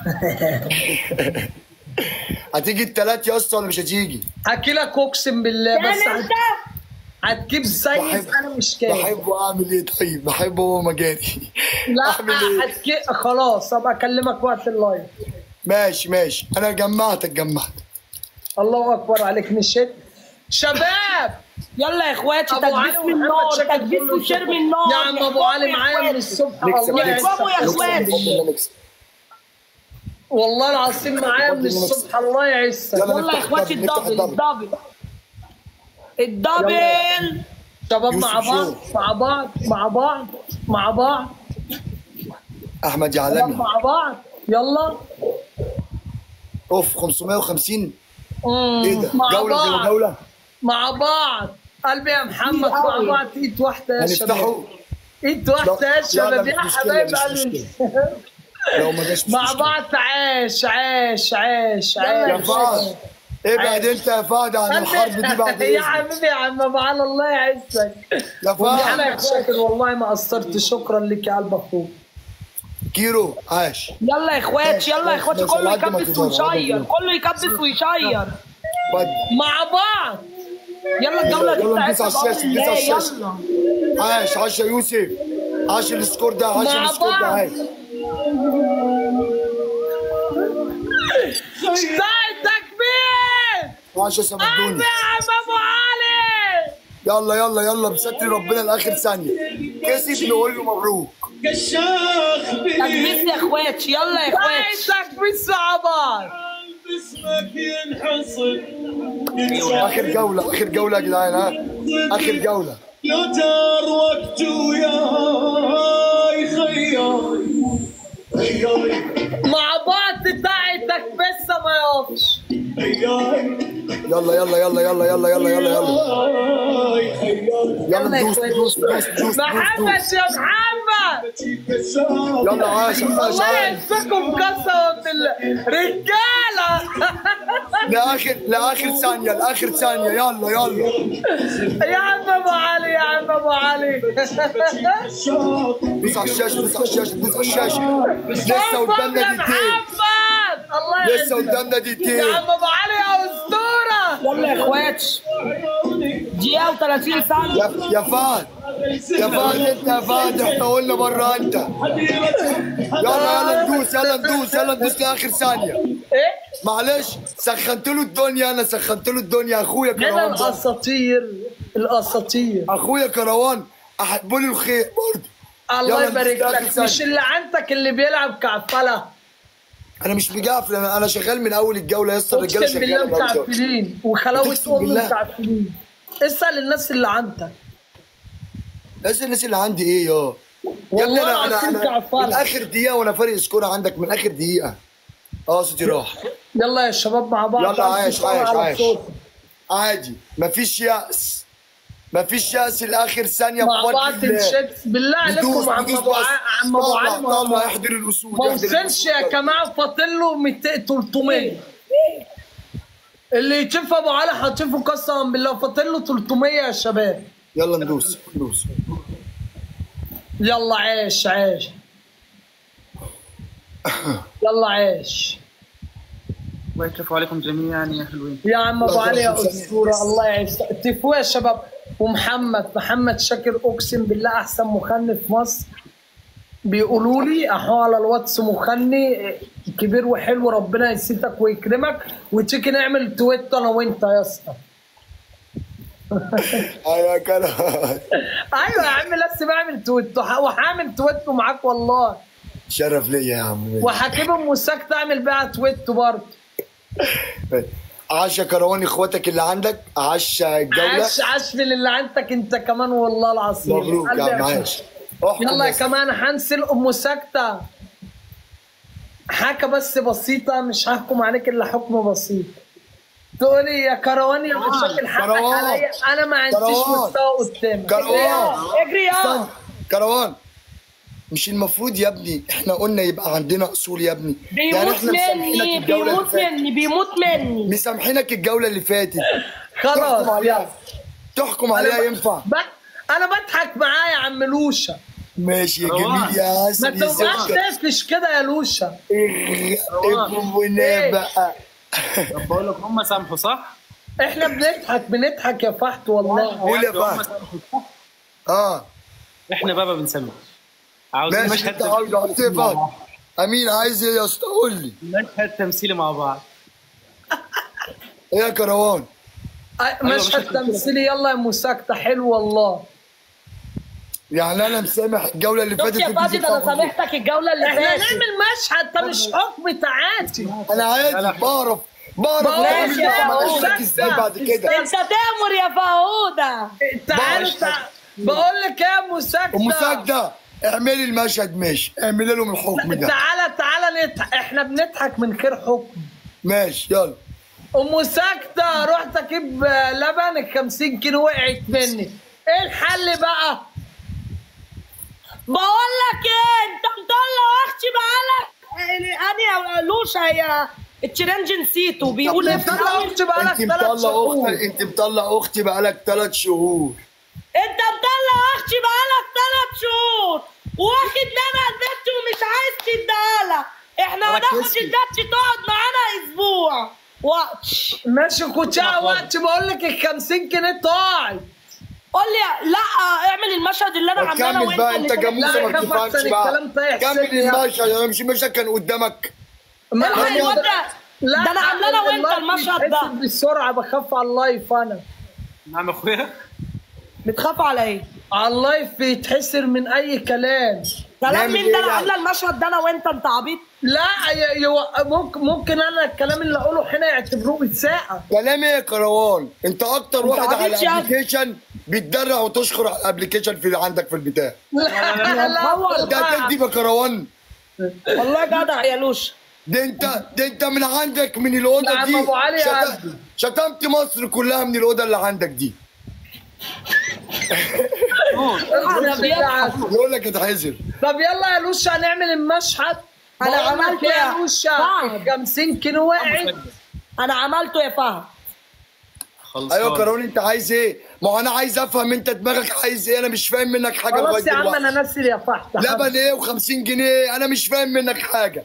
هتيجي التلات يا اسطى ولا مش هتيجي؟ احكي لك اقسم بالله بس يعني هت- انت هتجيب سيد بحب- انا مش كاين بحبه اعمل ايه طيب؟ بحبه هو مجاري لا اعمل ايه؟ هتجي خلاص ابقى اكلمك وقت اللايف ماشي ماشي انا جمعتك جمعتك الله اكبر عليك نشت شباب يلا يا اخواتي ابو علي تكبيس من ومحمد نار شاكر تكبيس كله وشير شكر. من نار يا عم ابو علي معايا من الصبح نكسب الله نكسب يكرمه يا يعزك اخوات. نكسب نكسب والله العظيم معايا من الصبح الله يعزك يلا يلا يا نفتح اخواتي الدبل، الدبل نفتح الدبل الدبل شباب يوسف مع بعض شو. مع بعض مع بعض مع بعض احمد يا شباب عالمي مع بعض يلا اوف 550 مم. ايه ده؟ مع جولة بعض جوه جولة مع بعض قلبي يا محمد مع بعض ايد واحده يا شباب هنفتحه ايد واحده يا لا، شباب لا، يا مش مشكلة، حبايب مش قلبي لو ما جاش مش مع مشكلة. بعض عاش عاش عاش يا عاش فهد ابعد انت يا فهد عن الحرب دي بعد يا اذنك حبيبي يا عم ابو علي الله يعزك يا والله فهد شاكر والله ما قصرت شكرا لك يا قلب اخوك كيرو عاش يلا يا اخواتي ماشي، يلا يا ماشي، اخواتي ماشي، كله على قد ما يكبس تقدر، على قد ما ويشير تقدر. كله يكبس ويشير ودي مع بعض يلا الجوله دي يلا ندوس على بتاعتنا الشاشة، بأمر ندوس على الله، الشاشة. يلا عاش عاش يا يوسف عاش السكور ده عاش مع السكور ده بعض. عاش ساعد تكبير عاش يا سمدوني قلبي يا عم ابو علي يلا يلا يلا بستر ربنا لاخر ثانيه كسب نقول له مبروك كشاخ تكبيس يا اخواتي يلا يا ساعد اخواتي تكبير صعبان باسمك ينحصر اخر جوله اخر جوله يا جدعان ها اخر جوله لو دار وقت وياي خياي خياي مع بعض ساعدك بس ما يقفش خياي يلا يلا يلا يلا يلا يلا يلا يلا خياي يلا دوس دوس دوس دوس دوس محمد دوس يا محمد يلا عاش عاش الله عاش يعزكم قسما بالله رجاله لاخر لاخر ثانيه لاخر ثانيه يلا يلا يا عم ابو علي يا عم ابو علي دوس على الشاشه دوس على الشاشه دوس على الشاشه لسه قدامنا يا دقيقتين محمد الله لسه يعزك قدامنا يا دقيقتين عم ابو علي يا اسطوره يلا يا اخواتي دقيقه و30 ثانيه يا يا فهد يا فهد انت يا فهد احنا قلنا بره انت يلا يلا ندوس يلا ندوس يلا ندوس لاخر ثانيه ايه معلش سخنت له الدنيا انا سخنت له الدنيا اخويا هنا كروان برضه. الاساطير الاساطير اخويا كروان احب له الخير برضه الله يلا يبارك نستأذن لك ثانية. مش اللي عندك اللي بيلعب كعفله انا مش مجعفل انا انا شغال من اول الجوله يا اسطى الرجاله اقسم بالله شغاله من أول الجولة. مكعفلين وخلاوه أقسم ام بالله. مكعفلين اسال الناس اللي عندك بس الناس اللي عندي ايه يا يا والله ابني انا انا, العظيم أنا كعفلة. من اخر دقيقه وانا فارق سكور عندك من اخر دقيقه اه صوتي راح يلا يا شباب مع بعض يلا عايش عايش على عايش صوتي. عادي مفيش يأس مفيش يأس لاخر ثانيه مع بفضل بعض الله. الشيبس بالله عليكم ندوس- عم ندوس ابو بس. ع- عم ابو طلع- علي ما- طلع احضر الاسود ما احضر وصلش يا جماعه فاضل له 200 300 اللي يشوف ابو علي هتشوفه قسما بالله فاضل له 300 يا شباب يلا ندوس ندوس يلا عيش عيش يلا عيش الله يكفو عليكم جميعا يا حلوين يا عم ابو الله علي يا يخليك. اسطوره الله يعيشك تفوا يا شباب ومحمد محمد شاكر اقسم بالله احسن مخني في مصر بيقولوا لي احو على الواتس مخني كبير وحلو ربنا يسيتك ويكرمك وتيجي نعمل تويت انا وانت يا اسطى ايوه يا كلام ايوه يا عم لسه بعمل تويت وح- وهعمل تويت معاك والله شرف ليا يا عم وحكيم ام ساك تعمل بيها تويت برضه عاش يا كروان اخواتك اللي عندك عاش الجوله عاش عاش من اللي عندك انت كمان والله العظيم مبروك يا عم قلبي عاش احكم يلا يا بس. كمان هنسل ام ساكتة حاجة بس بسيطة مش هحكم عليك الا حكم بسيط تقولي يا كروان يا مشاكل حقك كروان. عليا انا ما عنديش كروان. مستوى قدامك كروان اجري يا استنى. كروان مش المفروض يا ابني احنا قلنا يبقى عندنا اصول يا ابني بيموت احنا مسامحينك مني الجوله اللي بيموت فاتت مني بيموت مني مسامحينك الجوله اللي فاتت خلاص تحكم عليها يلا. تحكم عليها ينفع ب... انا بضحك معاه يا عم لوشة ماشي يا جميل يا ما حسن يا تبقاش زفت تقفش كده يا لوشة ابونا بقى طب بقول لك هم سامحوا صح؟ احنا بنضحك بنضحك يا فحت والله قول يا هم فهد سامحوا صح؟ اه احنا بابا بنسامح عاوزين ماشي مشهد انت عاوز احط ايه فهد امين عايز ايه يا اسطى قول لي مشهد تمثيلي مع بعض ايه يا كروان أي- مشهد تمثيلي يلا يا ام ساكتة حلو والله يعني انا مسامح الجوله اللي شفت فاتت يا انت فاضل انا بتفهم. سامحتك الجوله اللي احنا فاتت نعمل مشهد ده مش حكم تعاتي انا عادي بعرف بعرف ماشي يا اعمل فهود. لك ازاي بعد كده انت تامر يا فهوده تعالوا تعالوا بقول لك يا ام ساكتة ام ساجده اعملي المشهد ماشي اعملي لهم الحكم ده تعالى تعالى نضحك احنا بنضحك من غير حكم ماشي يلا ام ساكتة رحت اجيب لبن ال 50 كيلو وقعت مني ايه الحل بقى؟ بقول لك ايه انت مطلع اختي بقالك انا لوشا هي التشالنج نسيته بيقول انت مطلع اختي بقالك انت ثلاث مطلع شهور اختي انت مطلع اختي بقالك ثلاث شهور انت مطلع اختي بقالك ثلاث شهور واخد منها البت ومش عايز تديها لها احنا هناخد ركزتي. البت تقعد معانا اسبوع وقت ماشي كوتشا وقت بقول لك ال 50 جنيه طاعت قول لي لا اعمل المشهد اللي انا عاملاه انا كمل وانت بقى اللي انت فاتت. جاموسه ما لا، كفى بتفهمش أحسن بقى الكلام طيح كمل سن يا- المشهد انا مش المشهد كان قدامك الحق الواد ده لا ده انا عامله انا وانت اللايف المشهد بيتحسب ده بسرعه بخاف على اللايف انا نعم اخويا بتخاف على ايه؟ على اللايف بيتحسر من اي كلام كلام نعمل مين ايه ده انا يعني؟ عامله المشهد ده انا وانت انت عبيط لا ي- ي- ممكن ممكن انا الكلام اللي اقوله هنا يعتبروه بساعه كلام ايه يا كروان انت اكتر انت واحد على عبيط يا الابلكيشن بتدرع وتشكر على الابلكيشن في عندك في البتاع لا لا لا ده تكذب يا كروان والله جدع يا لوش ده انت ده انت من عندك من الاوضه نعم دي أبو علي يا شت- قلبي. شتمت مصر كلها من الاوضه اللي عندك دي يقول لك اتحذر طب يلا يا لوشا هنعمل المشهد أنا بقول لك عملته يا يا لوشا فهد. 50 كيلو وقعت انا عملته يا فهد ايوه كروان انت عايز ايه؟ ما هو انا عايز افهم انت دماغك عايز ايه انا مش فاهم منك حاجه لغايه خلاص يا عم دلوقتي انا ناسي يا فحت لبن ايه و50 جنيه انا مش فاهم منك حاجه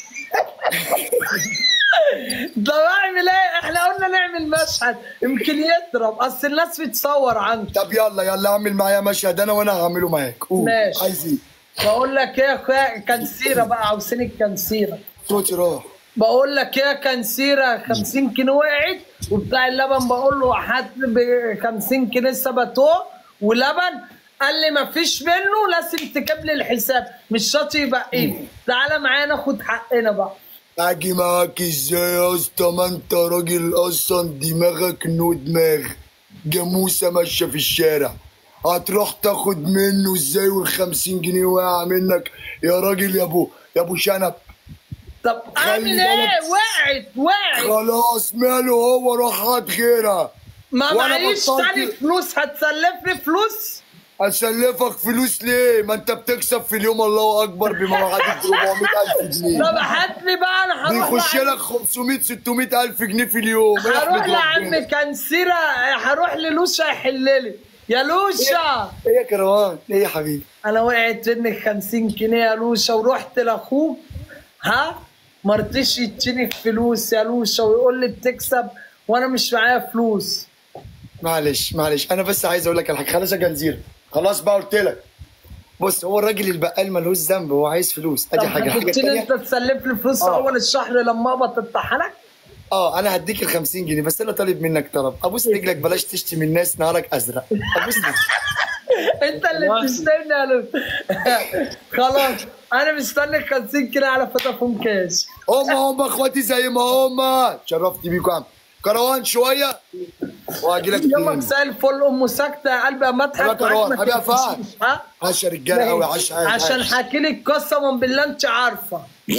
طب اعمل ايه احنا قلنا نعمل مشهد يمكن يضرب اصل الناس بتصور عنك طب يلا يلا اعمل معايا مشهد انا وانا هعمله معاك قول ماشي. عايز ايه؟ بقول لك ايه يا اخويا كنسيره بقى عاوزين الكنسيره صوتي راح بقول لك يا كنسيره 50 جنيه وقعت وبتاع اللبن بقول له هات ب 50 جنيه سباتو ولبن قال لي ما فيش منه لازم تجيب لي الحساب مش شرط يبقى ايه تعالى معايا ناخد حقنا بقى اجي معاك ازاي يا اسطى ما انت راجل اصلا دماغك نو دماغ جاموسه ماشيه في الشارع هتروح تاخد منه ازاي وال50 جنيه واقع منك يا راجل يا ابو يا ابو شنب طب اعمل ايه وقعت وقعت خلاص ماله هو روح هات غيرها ما وأنا معيش بطلت- تاني فلوس هتسلفني فلوس اسلفك فلوس ليه ما انت بتكسب في اليوم الله اكبر بما يعادل 400000 جنيه طب هات لي بقى انا هروح بيخش لعم- لك 500 600 الف جنيه في اليوم هروح احمد لعم ربنا. كنسيرة هروح للوشا يحل لي يا لوشا ايه يا كروان ايه يا حبيبي انا وقعت منك 50 جنيه يا لوشا ورحت لاخوك ها ما رضيش يديني فلوس يا لوشا ويقول لي بتكسب وانا مش معايا فلوس معلش معلش انا بس عايز اقول لك على حاجه خلاص يا جنزير خلاص بقى قلت لك بص هو الراجل البقال ملوش ذنب هو عايز فلوس ادي حاجه الحاجه قلت لي الثانيه انت تسلف لي فلوس آه. اول الشهر لما اقبض امتحانك اه انا هديك ال 50 جنيه بس انا طالب منك طلب ابوس رجلك بلاش تشتم الناس نهارك ازرق ابوس رجلك انت اللي بتستنى يا لوشا خلاص انا مستني 50 جنيه على فودافون كاش هم هم اخواتي زي ما هم شرفت بيكم يا عم كروان شويه واجي لك يلا تاني. مساء الفل ام ساكته يا قلبي اما اضحك يلا كروان معاك ما حبيبي يا تقفشيش، فهد ها؟ عشا رجاله قوي عشا عشان حكي لك قسما بالله انت عارفه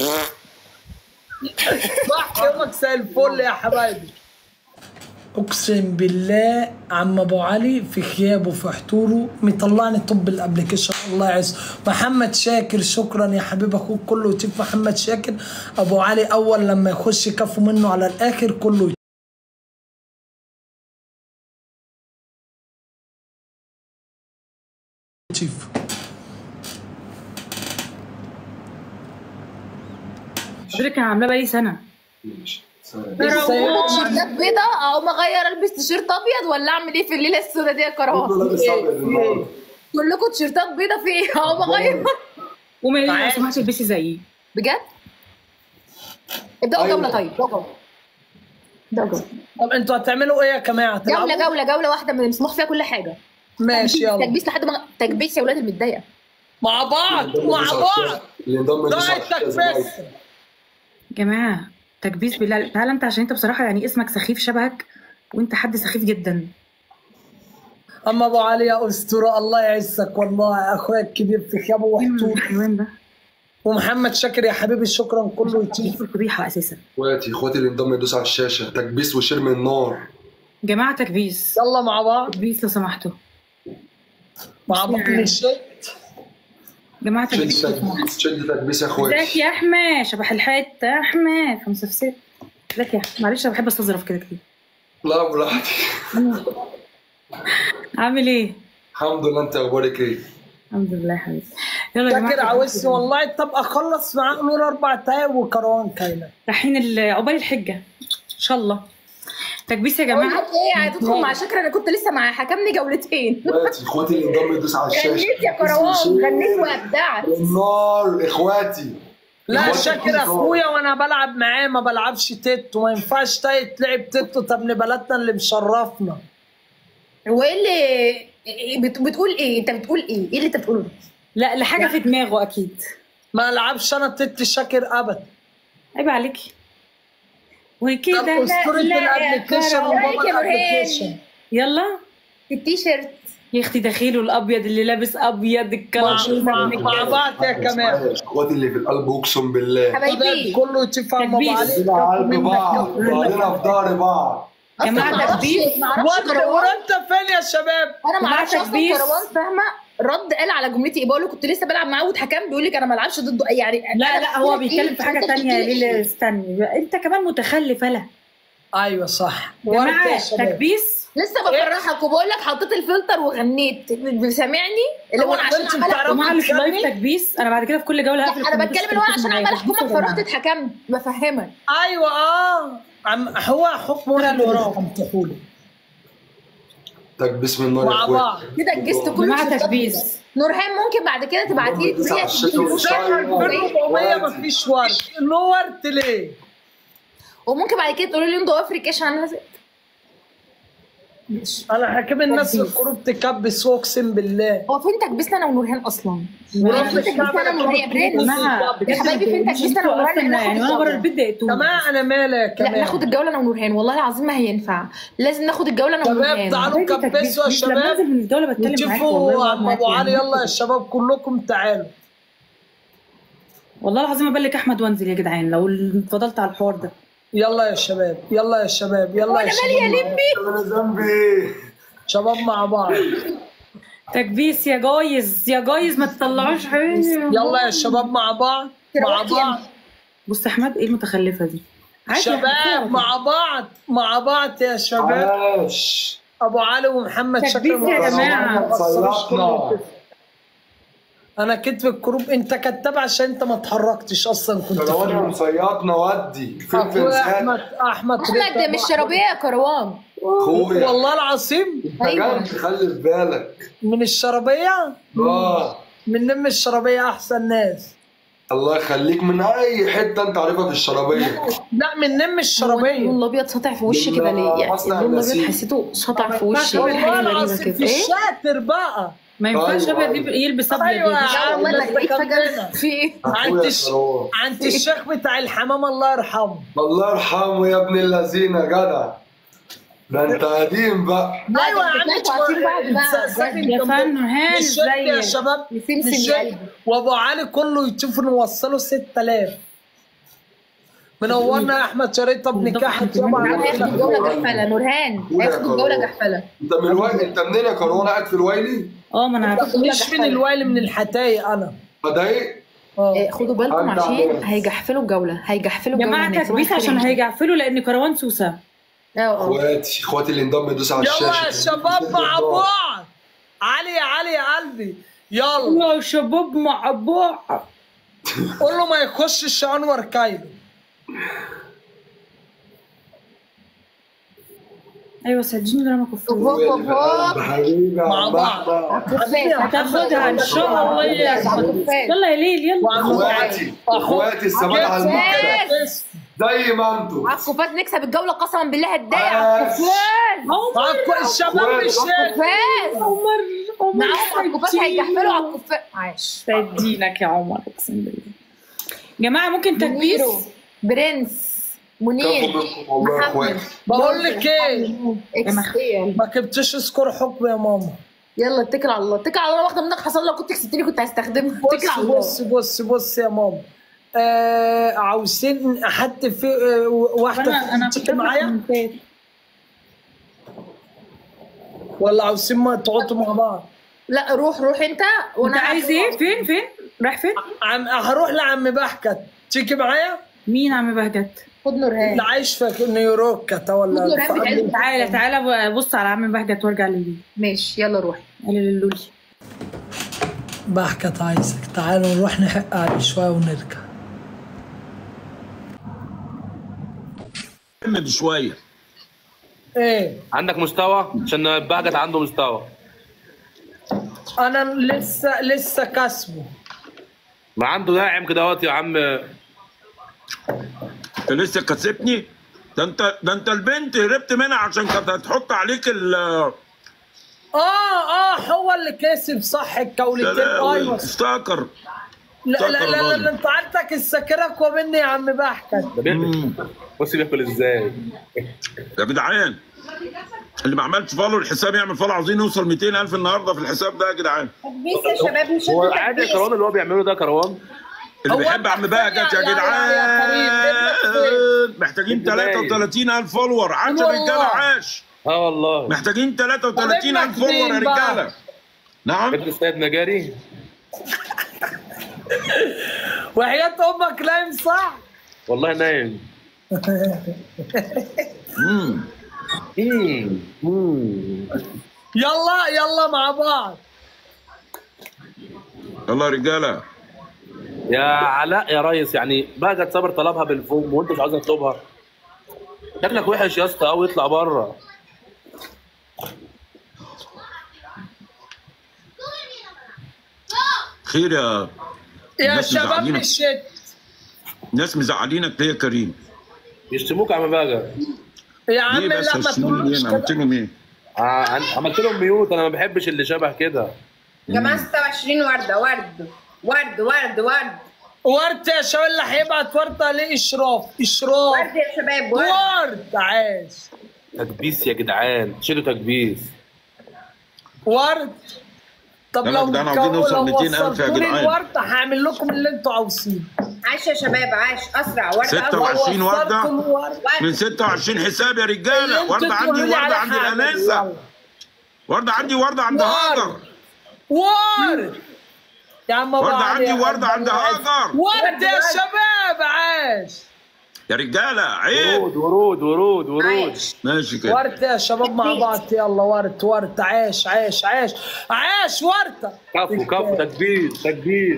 صح يومك زي الفل يا حبايبي اقسم بالله عم ابو علي في غيابه في حضوره مطلعني طب الابلكيشن الله يعز محمد شاكر شكرا يا حبيب اخوك كله يطيب محمد شاكر ابو علي اول لما يخش كفو منه على الاخر كله يطيب حضرتك انا عاملاه بقالي سنه تيشيرتات بيضة اقوم اغير البس تيشيرت ابيض ولا اعمل ايه في الليله السوداء دي يا كروان؟ كلكم تيشيرتات بيضة في ايه؟ اقوم اغير قومي لو سمحتي البسي زيي بجد؟ ابدأوا أيوة. جولة طيب ابدأوا جولة ابدأوا جولة طب انتوا هتعملوا ايه يا جماعه؟ جولة تلعبوا؟ جولة جولة واحدة من مسموح فيها كل حاجة ماشي تكبيس- يلا تكبيس لحد ما تكبيس يا ولاد المتضايقة مع بعض مع بعض اللي انضم ضاع التكبيس جماعه تكبيس بالله تعالى انت عشان انت بصراحه يعني اسمك سخيف شبهك وانت حد سخيف جدا اما ابو علي يا اسطوره الله يعزك والله يا اخويا الكبير في خيابه وحتوت ومحمد شاكر يا حبيبي شكرا كله يطير الفضيحه اساسا اخواتي اخواتي اللي انضم يدوس على الشاشه تكبيس وشير من النار جماعه تكبيس يلا مع بعض تكبيس لو سمحتوا مع بعض نشد جماعه شد تكبيس لو سمحتوا تكبيس شد تكبيس يا ازيك اخواتي يا احمد شبح الحته يا احمد خمسة في ست ازيك يا احمد معلش انا بحب استظرف كده كتير لا براحتي عامل ايه الحمد لله انت اخبارك ايه؟ الحمد لله يا حبيبي يلا يا شاكر جماعه عاوزني والله طب اخلص معاه نور اربع دقايق وكروان كاينه رايحين ال- عقبال الحجه ان شاء الله تكبيس يا اقول جماعه لك ايه هتدخل مع شكرا انا كنت لسه مع حكمني جولتين اخواتي اخواتي اللي انضم يدوس على الشاشه غنيت يا كروان غنيت وابدعت النار اخواتي لا إخواتي شاكر النار. اخويا وانا بلعب معاه ما بلعبش تيت وما ينفعش تيت لعب تيت طب ابن بلدنا اللي مشرفنا وايه اللي إيه بت- بتقول ايه انت بتقول ايه ايه اللي انت بتقوله ده لا لحاجه في دماغه اكيد ما العبش انا تيت شاكر ابدا عيب عليكي وكده طب أسطورة الأبليكيشن وبابا عليك يا الأبليكيشن. نورهان يلا التيشيرت يا اختي دخيله الابيض اللي لابس ابيض الكلام مع, مع بعض يا كمان اخواتي اللي في القلب اقسم بالله حبايبي كله يتفهم ابو علي كلنا على قلب بعض بعضنا في ظهر بعض جماعه تكبيس وانت وانت فين يا شباب؟ انا ما جماعة اعرفش اصلا تكبيس. كروان فاهمه رد قال على جملتي ايه بقول له كنت لسه بلعب معاه واتحكم بيقول لك انا ما العبش ضده يعني لا أنا لا هو بقول لك بيتكلم إيه؟ في حاجه أنت تانية يا بتقولي ليلى إيه؟ استني انت كمان متخلف الا ايوه صح ورد يا جماعه شباب. تكبيس لسه بفرحك وبقول لك حطيت الفلتر وغنيت سامعني اللي هو انا عشان كنت عمال بتعرفي جماعه اللي في تتكلمي؟ لايف تكبيس انا بعد كده في كل جوله هقفل لا انا الكمبيوتر بتكلم اللي هو عشان عمال تكبيس احكمك يا فرحت جماعة. اتحكمت بفهمك ايوه اه عم هو حكم ولا اللي وراه حكمتهولي تكبيس من النار يا مع اخواتي بعض كده الجست كله جماعة شطات تكبيس. كده. نورهان ممكن بعد كده تبعتي لي تسعة تقولي عشرة لي وشاي. 1400 مفيش ورد له ورد ليه؟ وممكن بعد كده تقولوا لي انتوا افريكيشن انا زهقت. انا حكيم الناس الكروب تكبس اقسم بالله هو فين تكبيسنا انا ونورهان اصلا؟ ورب فين تكبيسنا انا ونورهان يا برنس جماعة، يا حبايبي فين تكبيسنا انا ونورهان يعني وانا بره البيت ضايقتوني جماعه انا مالي يا لا كمان ناخد الجوله انا ونورهان والله العظيم ما هينفع لازم ناخد الجوله انا شباب ونورهان تعالوا كبسوا يا مش لما انزل شباب من الجوله بتكلم معاكم وشوفوا والله عم بقعد ابو معاكم. علي يلا يا شباب كلكم تعالوا والله العظيم ابلك احمد وانزل يا جدعان لو فضلت على الحوار ده يلا يا شباب يلا يا شباب يلا يا شباب انا ذنبي ايه؟ شباب مع بعض تكبيس يا جايز يا جايز ما تطلعوش حاجه يلا يا شباب مع بعض مع بعض بص احمد ايه المتخلفه دي عادي يا شباب أحمد. مع بعض مع بعض يا شباب عاش ابو علي ومحمد تكبيس شكرا يا جماعة. صيحنا انا كتب الكروب انت كتاب عشان انت ما اتحركتش اصلا كنت في كروان اليوم. مصيطنا ودي فين اخويا فنزات احمد احمد احمد ده مش شرابيه يا كروان اخويا والله العظيم أيوة. بجد خلي في بالك من الشرابيه اه من نم الشرابيه احسن ناس الله يخليك من اي حته انت عارفها في الشرابيه لا من نم الشرابيه اللون الابيض ساطع في وشي كده ليه؟ يعني أصلاً اللون الابيض نسيت. حسيته ساطع في وشي والله حاجه غريبه العظيم كده في ايه؟ الشاتر بقى ما ينفعش أيوة، ابيض يب- يلبس ابيض ايوه يا يلبس- عم والله ده لقيت كان فجاه لنا. في ايه؟ عند أخويا الش... كروان. عند الشيخ بتاع الحمام الله يرحمه الله يرحمه يا ابن اللذينه يا جدع ده انت قديم بقى ايوه يا عم انتوا عارفين بعض بقى. ساكن يا جنب- فن هان مش شرط يا ازيك شباب يسمسم مش يا شرط. قلبي. وابو علي كله يشوف نوصله 6000 منورنا يا احمد شريطه بنكاح طبعا هياخدوا الجوله جحفله نورهان هياخدوا الجوله جحفله انت من الويلي انت منين يا كروان قاعد في الويلي؟ اه ما انا عارفه مش من الويل من الحتايق انا فدايق اه إيه، خدوا بالكم أرجع عشان بس. هيجحفلوا الجوله هيجحفلوا يا الجوله جماعه هناك. تكبيس عشان هيجعفلوا لان كروان سوسه اه اه اخواتي اخواتي اللي انضم يدوس على الشاشه يلا يا شباب مع بعض علي يا علي يا قلبي يلا يا شباب مع بعض قول له ما يخشش انور كايلو ايوه سجلني دراما كفار هوب هوب هوب حبيبي يا مع عم بعض. أحمد. هتاخدها ان شاء الله يا يلا يا ليل يلا اخواتي اخواتي الثبات على المكتب زي ما انتوا عكوفات نكسب الجوله قسما بالله هتضايق عاش. عكوفات عكو- الشباب مش عكوفات عمر عمر نعم عكوفات هيجحفلوا عكوفات عاش تدينك يا عمر اقسم بالله جماعه ممكن تكبيس منيرو برنس منير كفو منكم والله يا اخواتي بقول لك ايه اكس إيه؟ ما كبتش سكور حكم يا ماما يلا اتكل على الله اتكل على الله واخده منك حصل لو كنت كسبتني كنت هستخدمها اتكل على بص الله بص بص بص يا ماما آه عاوزين حد في آه واحده انا انا تيجي كنت معايا ولا عاوزين ما تقعدوا مع بعض لا روح روح انت انت عايز ايه فين فين رايح فين عم هروح لعم بحكت تيجي معايا مين عم بهجت خد نورهان اللي عايش في نيويورك خد نورهان ولا بتاعت تعالى تعالى بص على عم بهجت وارجع لي ماشي يلا روح قال للولي بحكت عايزك تعالوا نروح نحق عليه شويه ونرجع احمد شويه ايه عندك مستوى عشان بهجت عنده مستوى انا لسه لسه كسبه ما عنده داعم كده اهوت يا عم انت لسه كسبني ده انت ده انت البنت هربت منها عشان كانت هتحط عليك ال اه اه هو اللي كسب صح الكولتين ايوه افتكر لا لا لا, لا, الراجل. لا انت عندك السكرة اقوى مني يا عم بحكت ده بياكل بص بياكل ازاي يا جدعان اللي ما عملش فولو الحساب يعمل فولو عاوزين نوصل 200000 النهارده في الحساب ده يا جدعان تكبيس يا شباب مش هو عادي يا كروان اللي هو بيعمله ده كروان اللي هو بيحب عم أنت بهجت يا يا- يا- يا كريم، ابنك جدعان محتاجين ابن باين. 33000 فولور 10 والله. رجاله عاش اه والله محتاجين 33000 ابنك فولور يا مين بقى؟ رجاله نعم ابن السيد نجاري وحياة امك نايم صح والله نايم مم. مم. مم. يلا يلا مع بعض يلا يا رجاله يا علاء يا ريس يعني بهجت صابر طلبها بالفم وانت مش عاوز تطلبها شكلك وحش يا اسطى قوي اطلع بره خير يا يا الناس شباب مزعلينك. مشيت ناس مزعلينك ليه يا كريم يشتموك يا عم بقى يا عم ليه بس لا ما هشتموني تقولوش ليه؟ انا عملت كده لهم ايه؟ عملت لهم ميوت انا ما بحبش اللي شبه كده يا جماعه 26 ورده ورد ورد ورد ورد ورد يا شباب اللي هيبعت ورد عليه اشراف اشراف ورد يا شباب ورد ورد عاش تكبيس يا جدعان شيلوا تكبيس ورد طب لا، لو ده احنا عاوزين كو- نوصل لو 200,000 يا وصلتولي جدعان. الورد هعمل لكم اللي انتوا عاوزينه عاش يا شباب عاش اسرع ورده 26 لو ورده وصلتوا الورد من 26 حساب يا اللي رجاله انتوا ورده عندي تقولوا لي ورده عليه عند هعمل. الانسه يلا. ورده عندي ورده عند ورد. هاجر ورد يا عم أبو وردة علي عندي يا وردة عم عند عاش. هاجر. ورد يا شباب عاش يا رجاله عيب ورود ورود ورود ورود ماشي كده ورد يا شباب مع بعض يلا ورد ورد عاش عاش عاش عاش ورده كفو كفو تكبيس تكبيس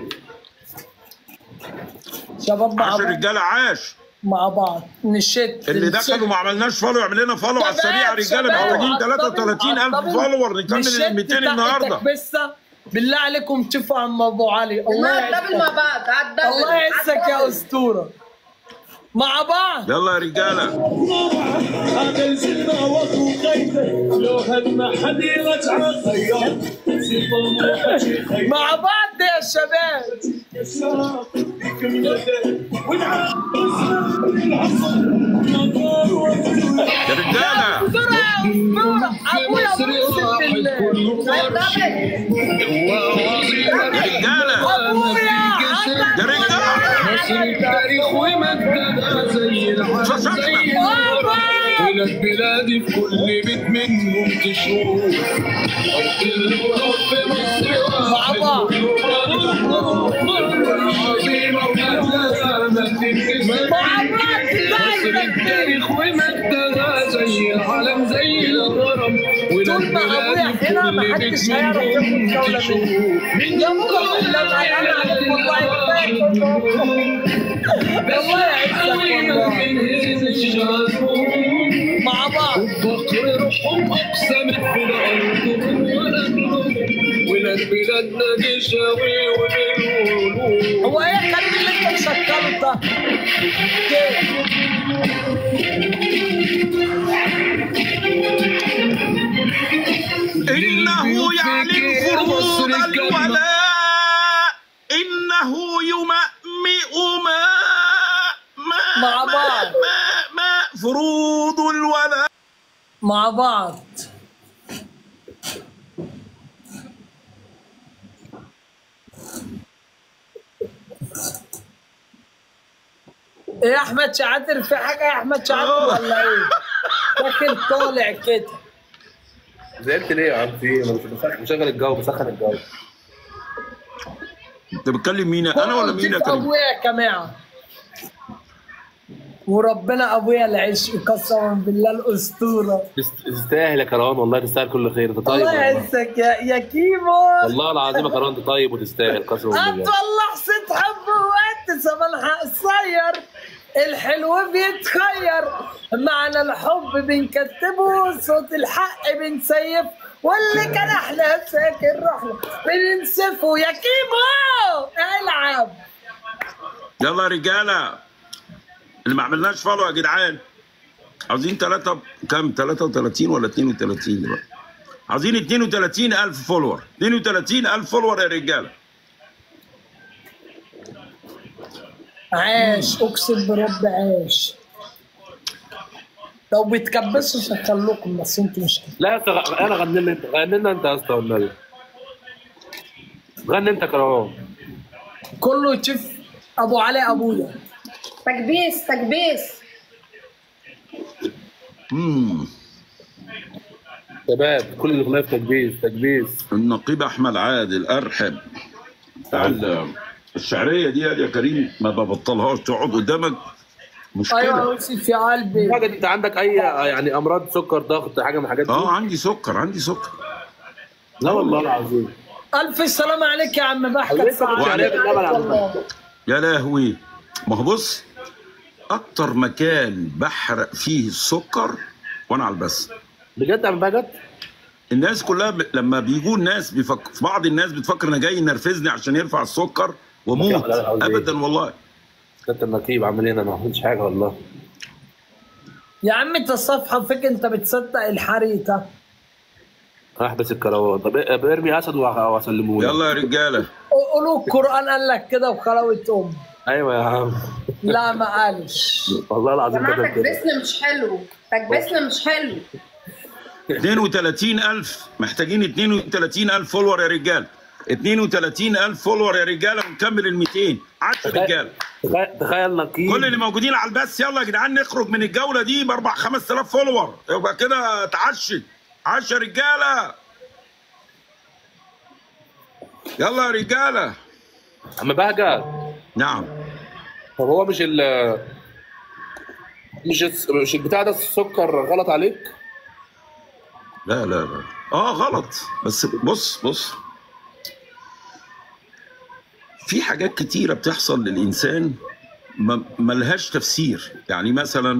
شباب مع عشان بعض رجاله عاش مع بعض نشد اللي نشد. دخلوا ما عملناش فولو يعمل لنا فولو على السريع يا رجاله شباب، محتاجين عطبل- 33000 عطبل. فولور نكمل نشد ال 200 تحتك النهارده بس بالله عليكم شوفوا عم ابو علي الله جماعه يعزك الدبل مع بعض على الدبل الله يعزك يا اسطوره مع بعض يلا يا رجاله هذا الزنا وضو خيبه لو هدم حد يرجع خيار سلطان وحشي خيار مع بعض يا شباب يا رجاله بسرعه اسطوره ابويا اقسم بالله يا رجاله ابويا يا رجاله تاريخ ومجدها زي العالم زي الورق ولاد بلادي في كل بيت منهم تشوف أرض الغراب في مصر مع بعض. عظيمة ومجدها ما تنكسر مع بعض مصر التاريخ ومجدها زي العالم زي الغرب ولاد طول ما ابويا بلادي في هنا كل ما بيت حدش هيعرف ياخد منهم جوله تشوف مني يا ماما لما انا عليك والله كفايه الله يعزك والله مع بعض فقر روحهم اقسمت في الارض ولاد بلادنا دي شاوي وبالقلوب هو ايه الكلام اللي انت مشكله ده؟ إنه يعلم فروض الولاء إنه يمأمئ ما ما مع ما- بعض. ما ما فروض الولاء مع بعض ايه يا احمد شعاتر في حاجه يا احمد شعاتر ولا ايه؟ فاكر طالع كده زعلت ليه يا عم في ايه؟ انا بسخن- بشغل الجو بسخن الجو أنت بتكلم مين أنا ولا مين يا شوف كريم؟ ابويا يا جماعه وربنا ابويا العيش قسما بالله الاسطوره تست- تستاهل يا كروان والله تستاهل كل خير انت طيب الله والله. يعزك يا يا كيمو والله العظيم يا كروان انت طيب وتستاهل قسما انت بالله والله حسيت حبه وانت زمان قصير الحلو بيتخير معنى الحب بنكتبه صوت الحق بنسيف واللي كان احلى ساكن رحله بننسفه يا كيمو العب يلا يا رجالة اللي ما عملناش فولو يا جدعان عاوزين ثلاثة كام 33 ولا 32 دلوقتي عاوزين 32 ألف فولور 32 ألف فولور يا رجالة عاش اقسم برب عاش لو بتكبسوا شغلكم بس انتوا مش كده لا يا اسطى غ- انا غني لنا انت غني لنا انت يا اسطى والنبي غني انت يا كروان كله يشوف ابو علي ابويا تكبيس تكبيس مم. شباب كل اللي في تكبيس تكبيس النقيب أحمد عادل أرحب تعال الشعرية دي يا كريم ما ببطلهاش تقعد قدامك مشكلة ايوه يوسف في قلبي حاجه انت عندك اي يعني امراض سكر ضغط حاجه من الحاجات دي اه عندي سكر عندي سكر لا والله العظيم الف سلام عليك يا عم بحكت الله يسلمك عليك بالله يا عم. والله. يا لهوي ما هو بص اكتر مكان بحرق فيه السكر وانا على البث بجد يا عم بجد الناس كلها ب... لما بيجوا الناس بيفك... في بعض الناس بتفكر انا جاي ينرفزني عشان يرفع السكر واموت لا، لا، لا، ابدا والله انت النقيب عامل ايه انا ما عملتش حاجه والله يا عم انت الصفحه فيك انت بتصدق الحري ده احبس الكروان طب إيه- ارمي اسد واسلمه لك. يلا يا رجاله قولوا القران قال لك كده وخلاوه ام ايوه يا عم لا ما قالش والله يا العظيم جماعه كده كده تكبسنا مش حلو تكبسنا مش حلو 32000 محتاجين 32000 فولور يا رجال 32000 فولور يا رجاله ونكمل ال 200 10 رجاله تخيل تخيل نقيب كل اللي موجودين على البث يلا يا جدعان نخرج من الجوله دي ب 4 5000 فولور يبقى كده اتعشت 10 رجاله يلا يا رجاله عم بهجت نعم طب هو مش ال مش الس- مش البتاع ده السكر غلط عليك؟ لا لا لا اه غلط بس بص بص في حاجات كتيرة بتحصل للإنسان ما ملهاش تفسير يعني مثلا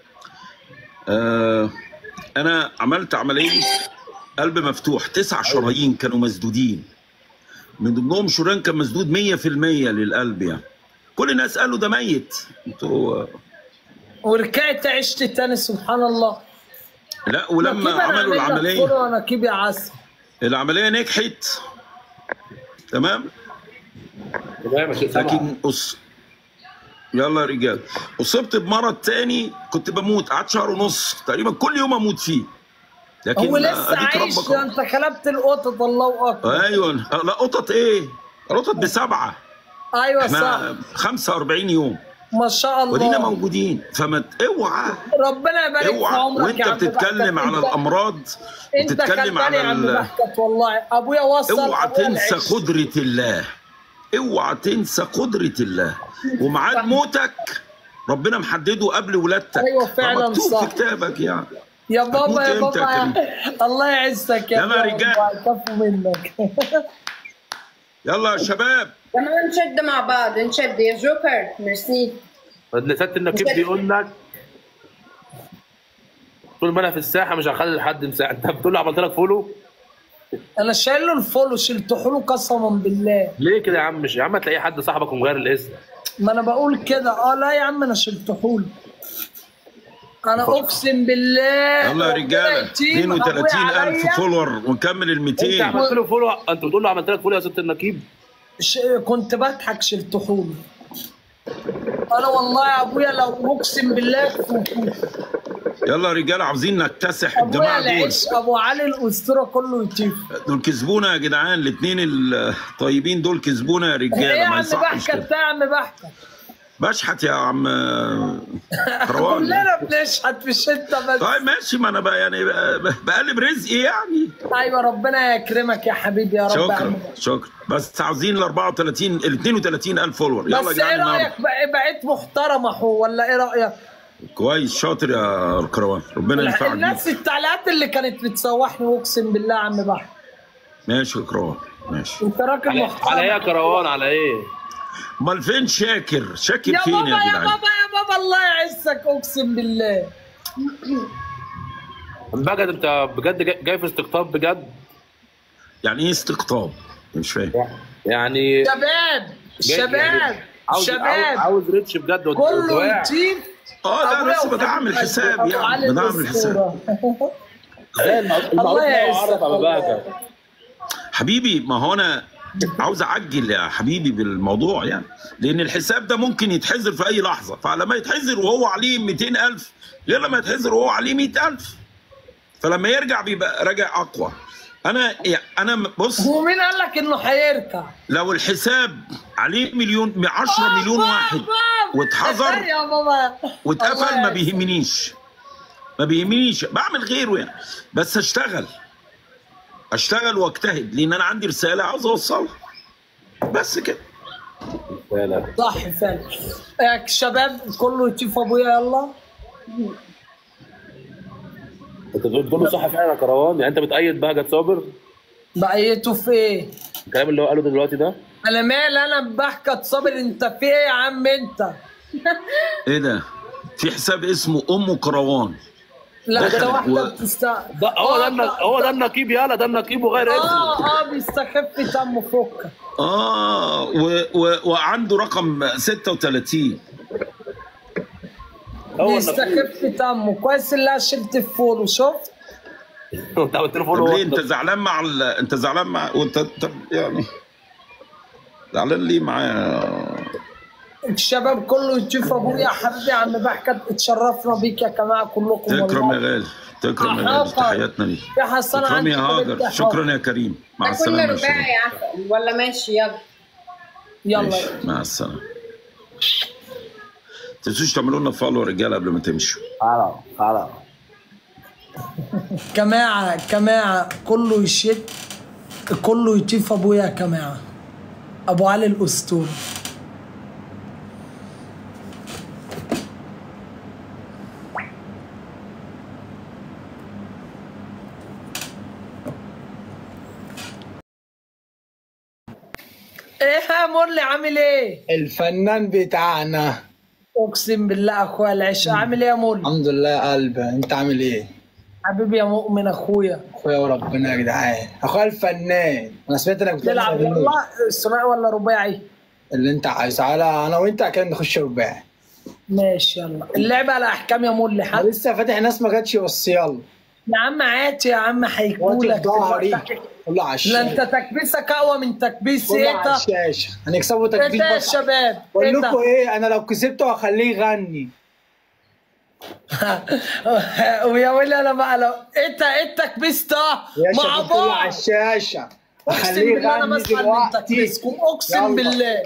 آه أنا عملت عملية قلب مفتوح تسع شرايين كانوا مسدودين من ضمنهم شريان كان مسدود 100% للقلب يعني كل الناس قالوا ده ميت انتوا ورجعت عشت تاني سبحان الله لا ولما عملوا العملية انا كيب يا عسل العملية نجحت تمام تمام لكن أص... يلا يا رجال اصبت بمرض تاني كنت بموت قعدت شهر ونص تقريبا كل يوم اموت فيه لكن هو لسه أديك عايش ربك ده انت خلبت القطط الله اكبر ايوه لا قطط ايه قطط بسبعه ايوه صح احنا 45 يوم ما شاء ودينا الله موجودين فما ت- اوعى ربنا يبارك في اوعى عمرك وانت يا عم بتتكلم بحكت. على انت- الامراض انت بتتكلم كلبان على يا عم ال... بحكت والله ابويا وصل اوعى أبويا تنسى العيش. قدرة الله اوعى تنسى قدرة الله وميعاد موتك ربنا محدده قبل ولادتك أيوة فعلا مكتوب صح. في كتابك يعني يا هتموت بابا يا امتى بابا يا يا الله يعزك يا يلا يا بابا. رجال. كفو منك يلا يا شباب تمام نشد مع بعض نشد يا جوكر ميرسي لسات النقيب بيقول لك طول ما انا في الساحه مش هخلي حد مساحه انت بتقول له عملت لك فولو انا شايل له الفولو شلته له قسما بالله ليه كده يا عم مش يا عم تلاقي حد صاحبك ومغير الاسم ما انا بقول كده اه لا يا عم انا شلته له انا اقسم بالله يلا يا رجاله 32000 فولور ونكمل ال انت 200 عملت له فولو انت بتقول له عملت لك فولو يا ست النقيب ش... كنت بضحك شلته له انا والله يا ابويا لو اقسم بالله كنت- يلا يا رجاله عاوزين نكتسح ابويا الجماعه دول العيش ابو علي الاسطوره كله يطير دول كسبونا يا جدعان الاثنين الطيبين دول كسبونا يا ايه يا رجاله ما عم يصحش بحكت كده ده يا عم بحكت بشحت يا عم كروان كلنا بنشحت في الشتا بس طيب ماشي ما انا بقى يعني ب- بقلب رزقي يعني ايوه ربنا يكرمك يا حبيبي يا رب شكرا اعمل. شكرا بس عاوزين ال 34 ال 32 الف فولور يلا يا بس جدعان ايه النهارده رايك بقى- بقيت محترمه حو ولا ايه رايك؟ كويس شاطر يا الكروان ربنا ينفعك بيك الناس التعليقات اللي كانت بتسوحني اقسم بالله يا عم بحر ماشي يا كروان ماشي انت راجل على محترم على ايه يا كروان على ايه؟ امال فين شاكر شاكر يا فين بابا يا يا جدعان بابا يا بابا الله يعزك اقسم بالله بجد انت بجد جاي جاي في استقطاب بجد يعني ايه استقطاب مش فاهم يعني شباب جاي- شباب عاوز عاوز, شباب عاوز ريتش بجد وت- كله وتواع. يطير اه لا أبويا بس وحبيبي بدعم الحساب أبو يعني علي بدعم الحساب الأسطورة. زي المعروف الله لا يعزك يعرف ابو والله. بهجه حبيبي ما هو انا عاوز اعجل يا حبيبي بالموضوع يعني لان الحساب ده ممكن يتحذر في اي لحظه فلما يتحذر وهو عليه 200000 غير لما يتحذر وهو عليه 100000 فلما يرجع بيبقى راجع اقوى انا يعني انا بص هو مين قال لك انه هيركع؟ لو الحساب عليه مليون 10 مليون واحد واتحذر يا بابا واتقفل الله ما يعزك. بيهمنيش ما بيهمنيش بعمل غيره يعني بس اشتغل اشتغل واجتهد لان انا عندي رساله عاوز اوصلها بس كده صح فعلا يا شباب كله يطيف ابويا يلا انت بتقول بتقول له صح فعلا يا كروان يعني انت بتأيد بهجه صابر بقيته في ايه؟ الكلام اللي هو قاله دلوقتي ده انا مال انا بحكي صابر انت في ايه يا عم انت؟ ايه ده في حساب اسمه ام كروان لا دخل ده واحده و- بتست ده هو ده النق- هو ده النقيب يلا ده النقيب وغير اسمه اه اه بيستخف دمه فك اه و و وعنده رقم 36 هو بيستخف دمه كويس اللي أنا شلت الفولو شفت انت عملت له طب فولو ليه انت زعلان مع ال... انت زعلان مع وانت طب يعني زعلان ليه معايا الشباب كله يشوف ابويا يا حبيبي يا عم بحكت اتشرفنا بيك يا جماعه كلكم تكرم يا والله غالي تكرم يا غالي أحاطة. تحياتنا ليك يا حسن تكرم عندي يا هاجر حبيبتي شكرا يا كريم مع كل السلامه يا رباعي شباب يا عسل ولا ماشي يلا يلا ماشي، مع السلامه تنسوش تعملوا لنا فولو رجاله قبل ما تمشوا خلاص خلاص جماعه جماعه كله يشد كله يشوف ابويا يا جماعه ابو علي الاسطوره ايه يا مرلي عامل ايه؟ الفنان بتاعنا اقسم بالله اخويا العشاء عامل ايه يا مرلي؟ الحمد لله يا قلبي انت عامل ايه؟ حبيبي يا مؤمن اخويا اخويا وربنا يا جدعان اخويا الفنان انا سمعت انك بتلعب نلعب بالنور. يلا ثنائي ولا رباعي؟ اللي انت عايز تعالى انا وانت كده نخش رباعي ماشي يلا اللعبه على احكام يا مرلي أنا حق لسه فاتح ناس ما جاتش بس يلا يا عم عادي يا عم هيجولك ظهري كله على لا انت الشاشه تكبيسك اقوى من تكبيس كله ايه على ده؟ الشاشه هنكسبوا ايه تكبيس ده يا بس شباب؟ بقول ايه لكم ده؟ ايه انا لو كسبته هخليه يغني ويا ويلي انا بقى لو انت ايه التكبيس ده؟ يا مع شباب كله على بعض الشاشه اقسم هخليه بالله انا يغني بسمع من دلوقتي تكبيسكم اقسم يلا. بالله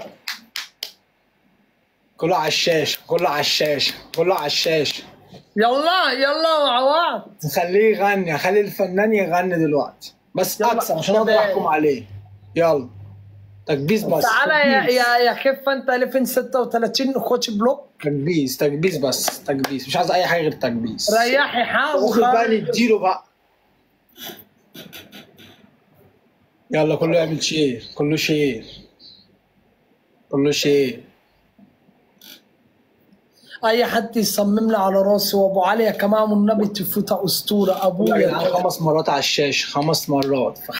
كله على الشاشه كله على الشاشه كله على الشاشه يلا يلا مع بعض خليه يغني خلي الفنان يغني دلوقتي بس يلا، اكسب عشان اقدر شباب. احكم عليه يلا تكبيس بس تعالى يا تكبيس. يا يا خف انت 2036 خش بلوك تكبيس تكبيس بس تكبيس مش عايز اي حاجه غير تكبيس ريحي حاول واخد بقى نديله بقى يلا كله يعمل شير كله شير كله شير اي حد يصمم لي على راسي وابو علي يا جماعه والنبي تفوت اسطوره يا ابويا جدعان خمس مرات على الشاشه خمس مرات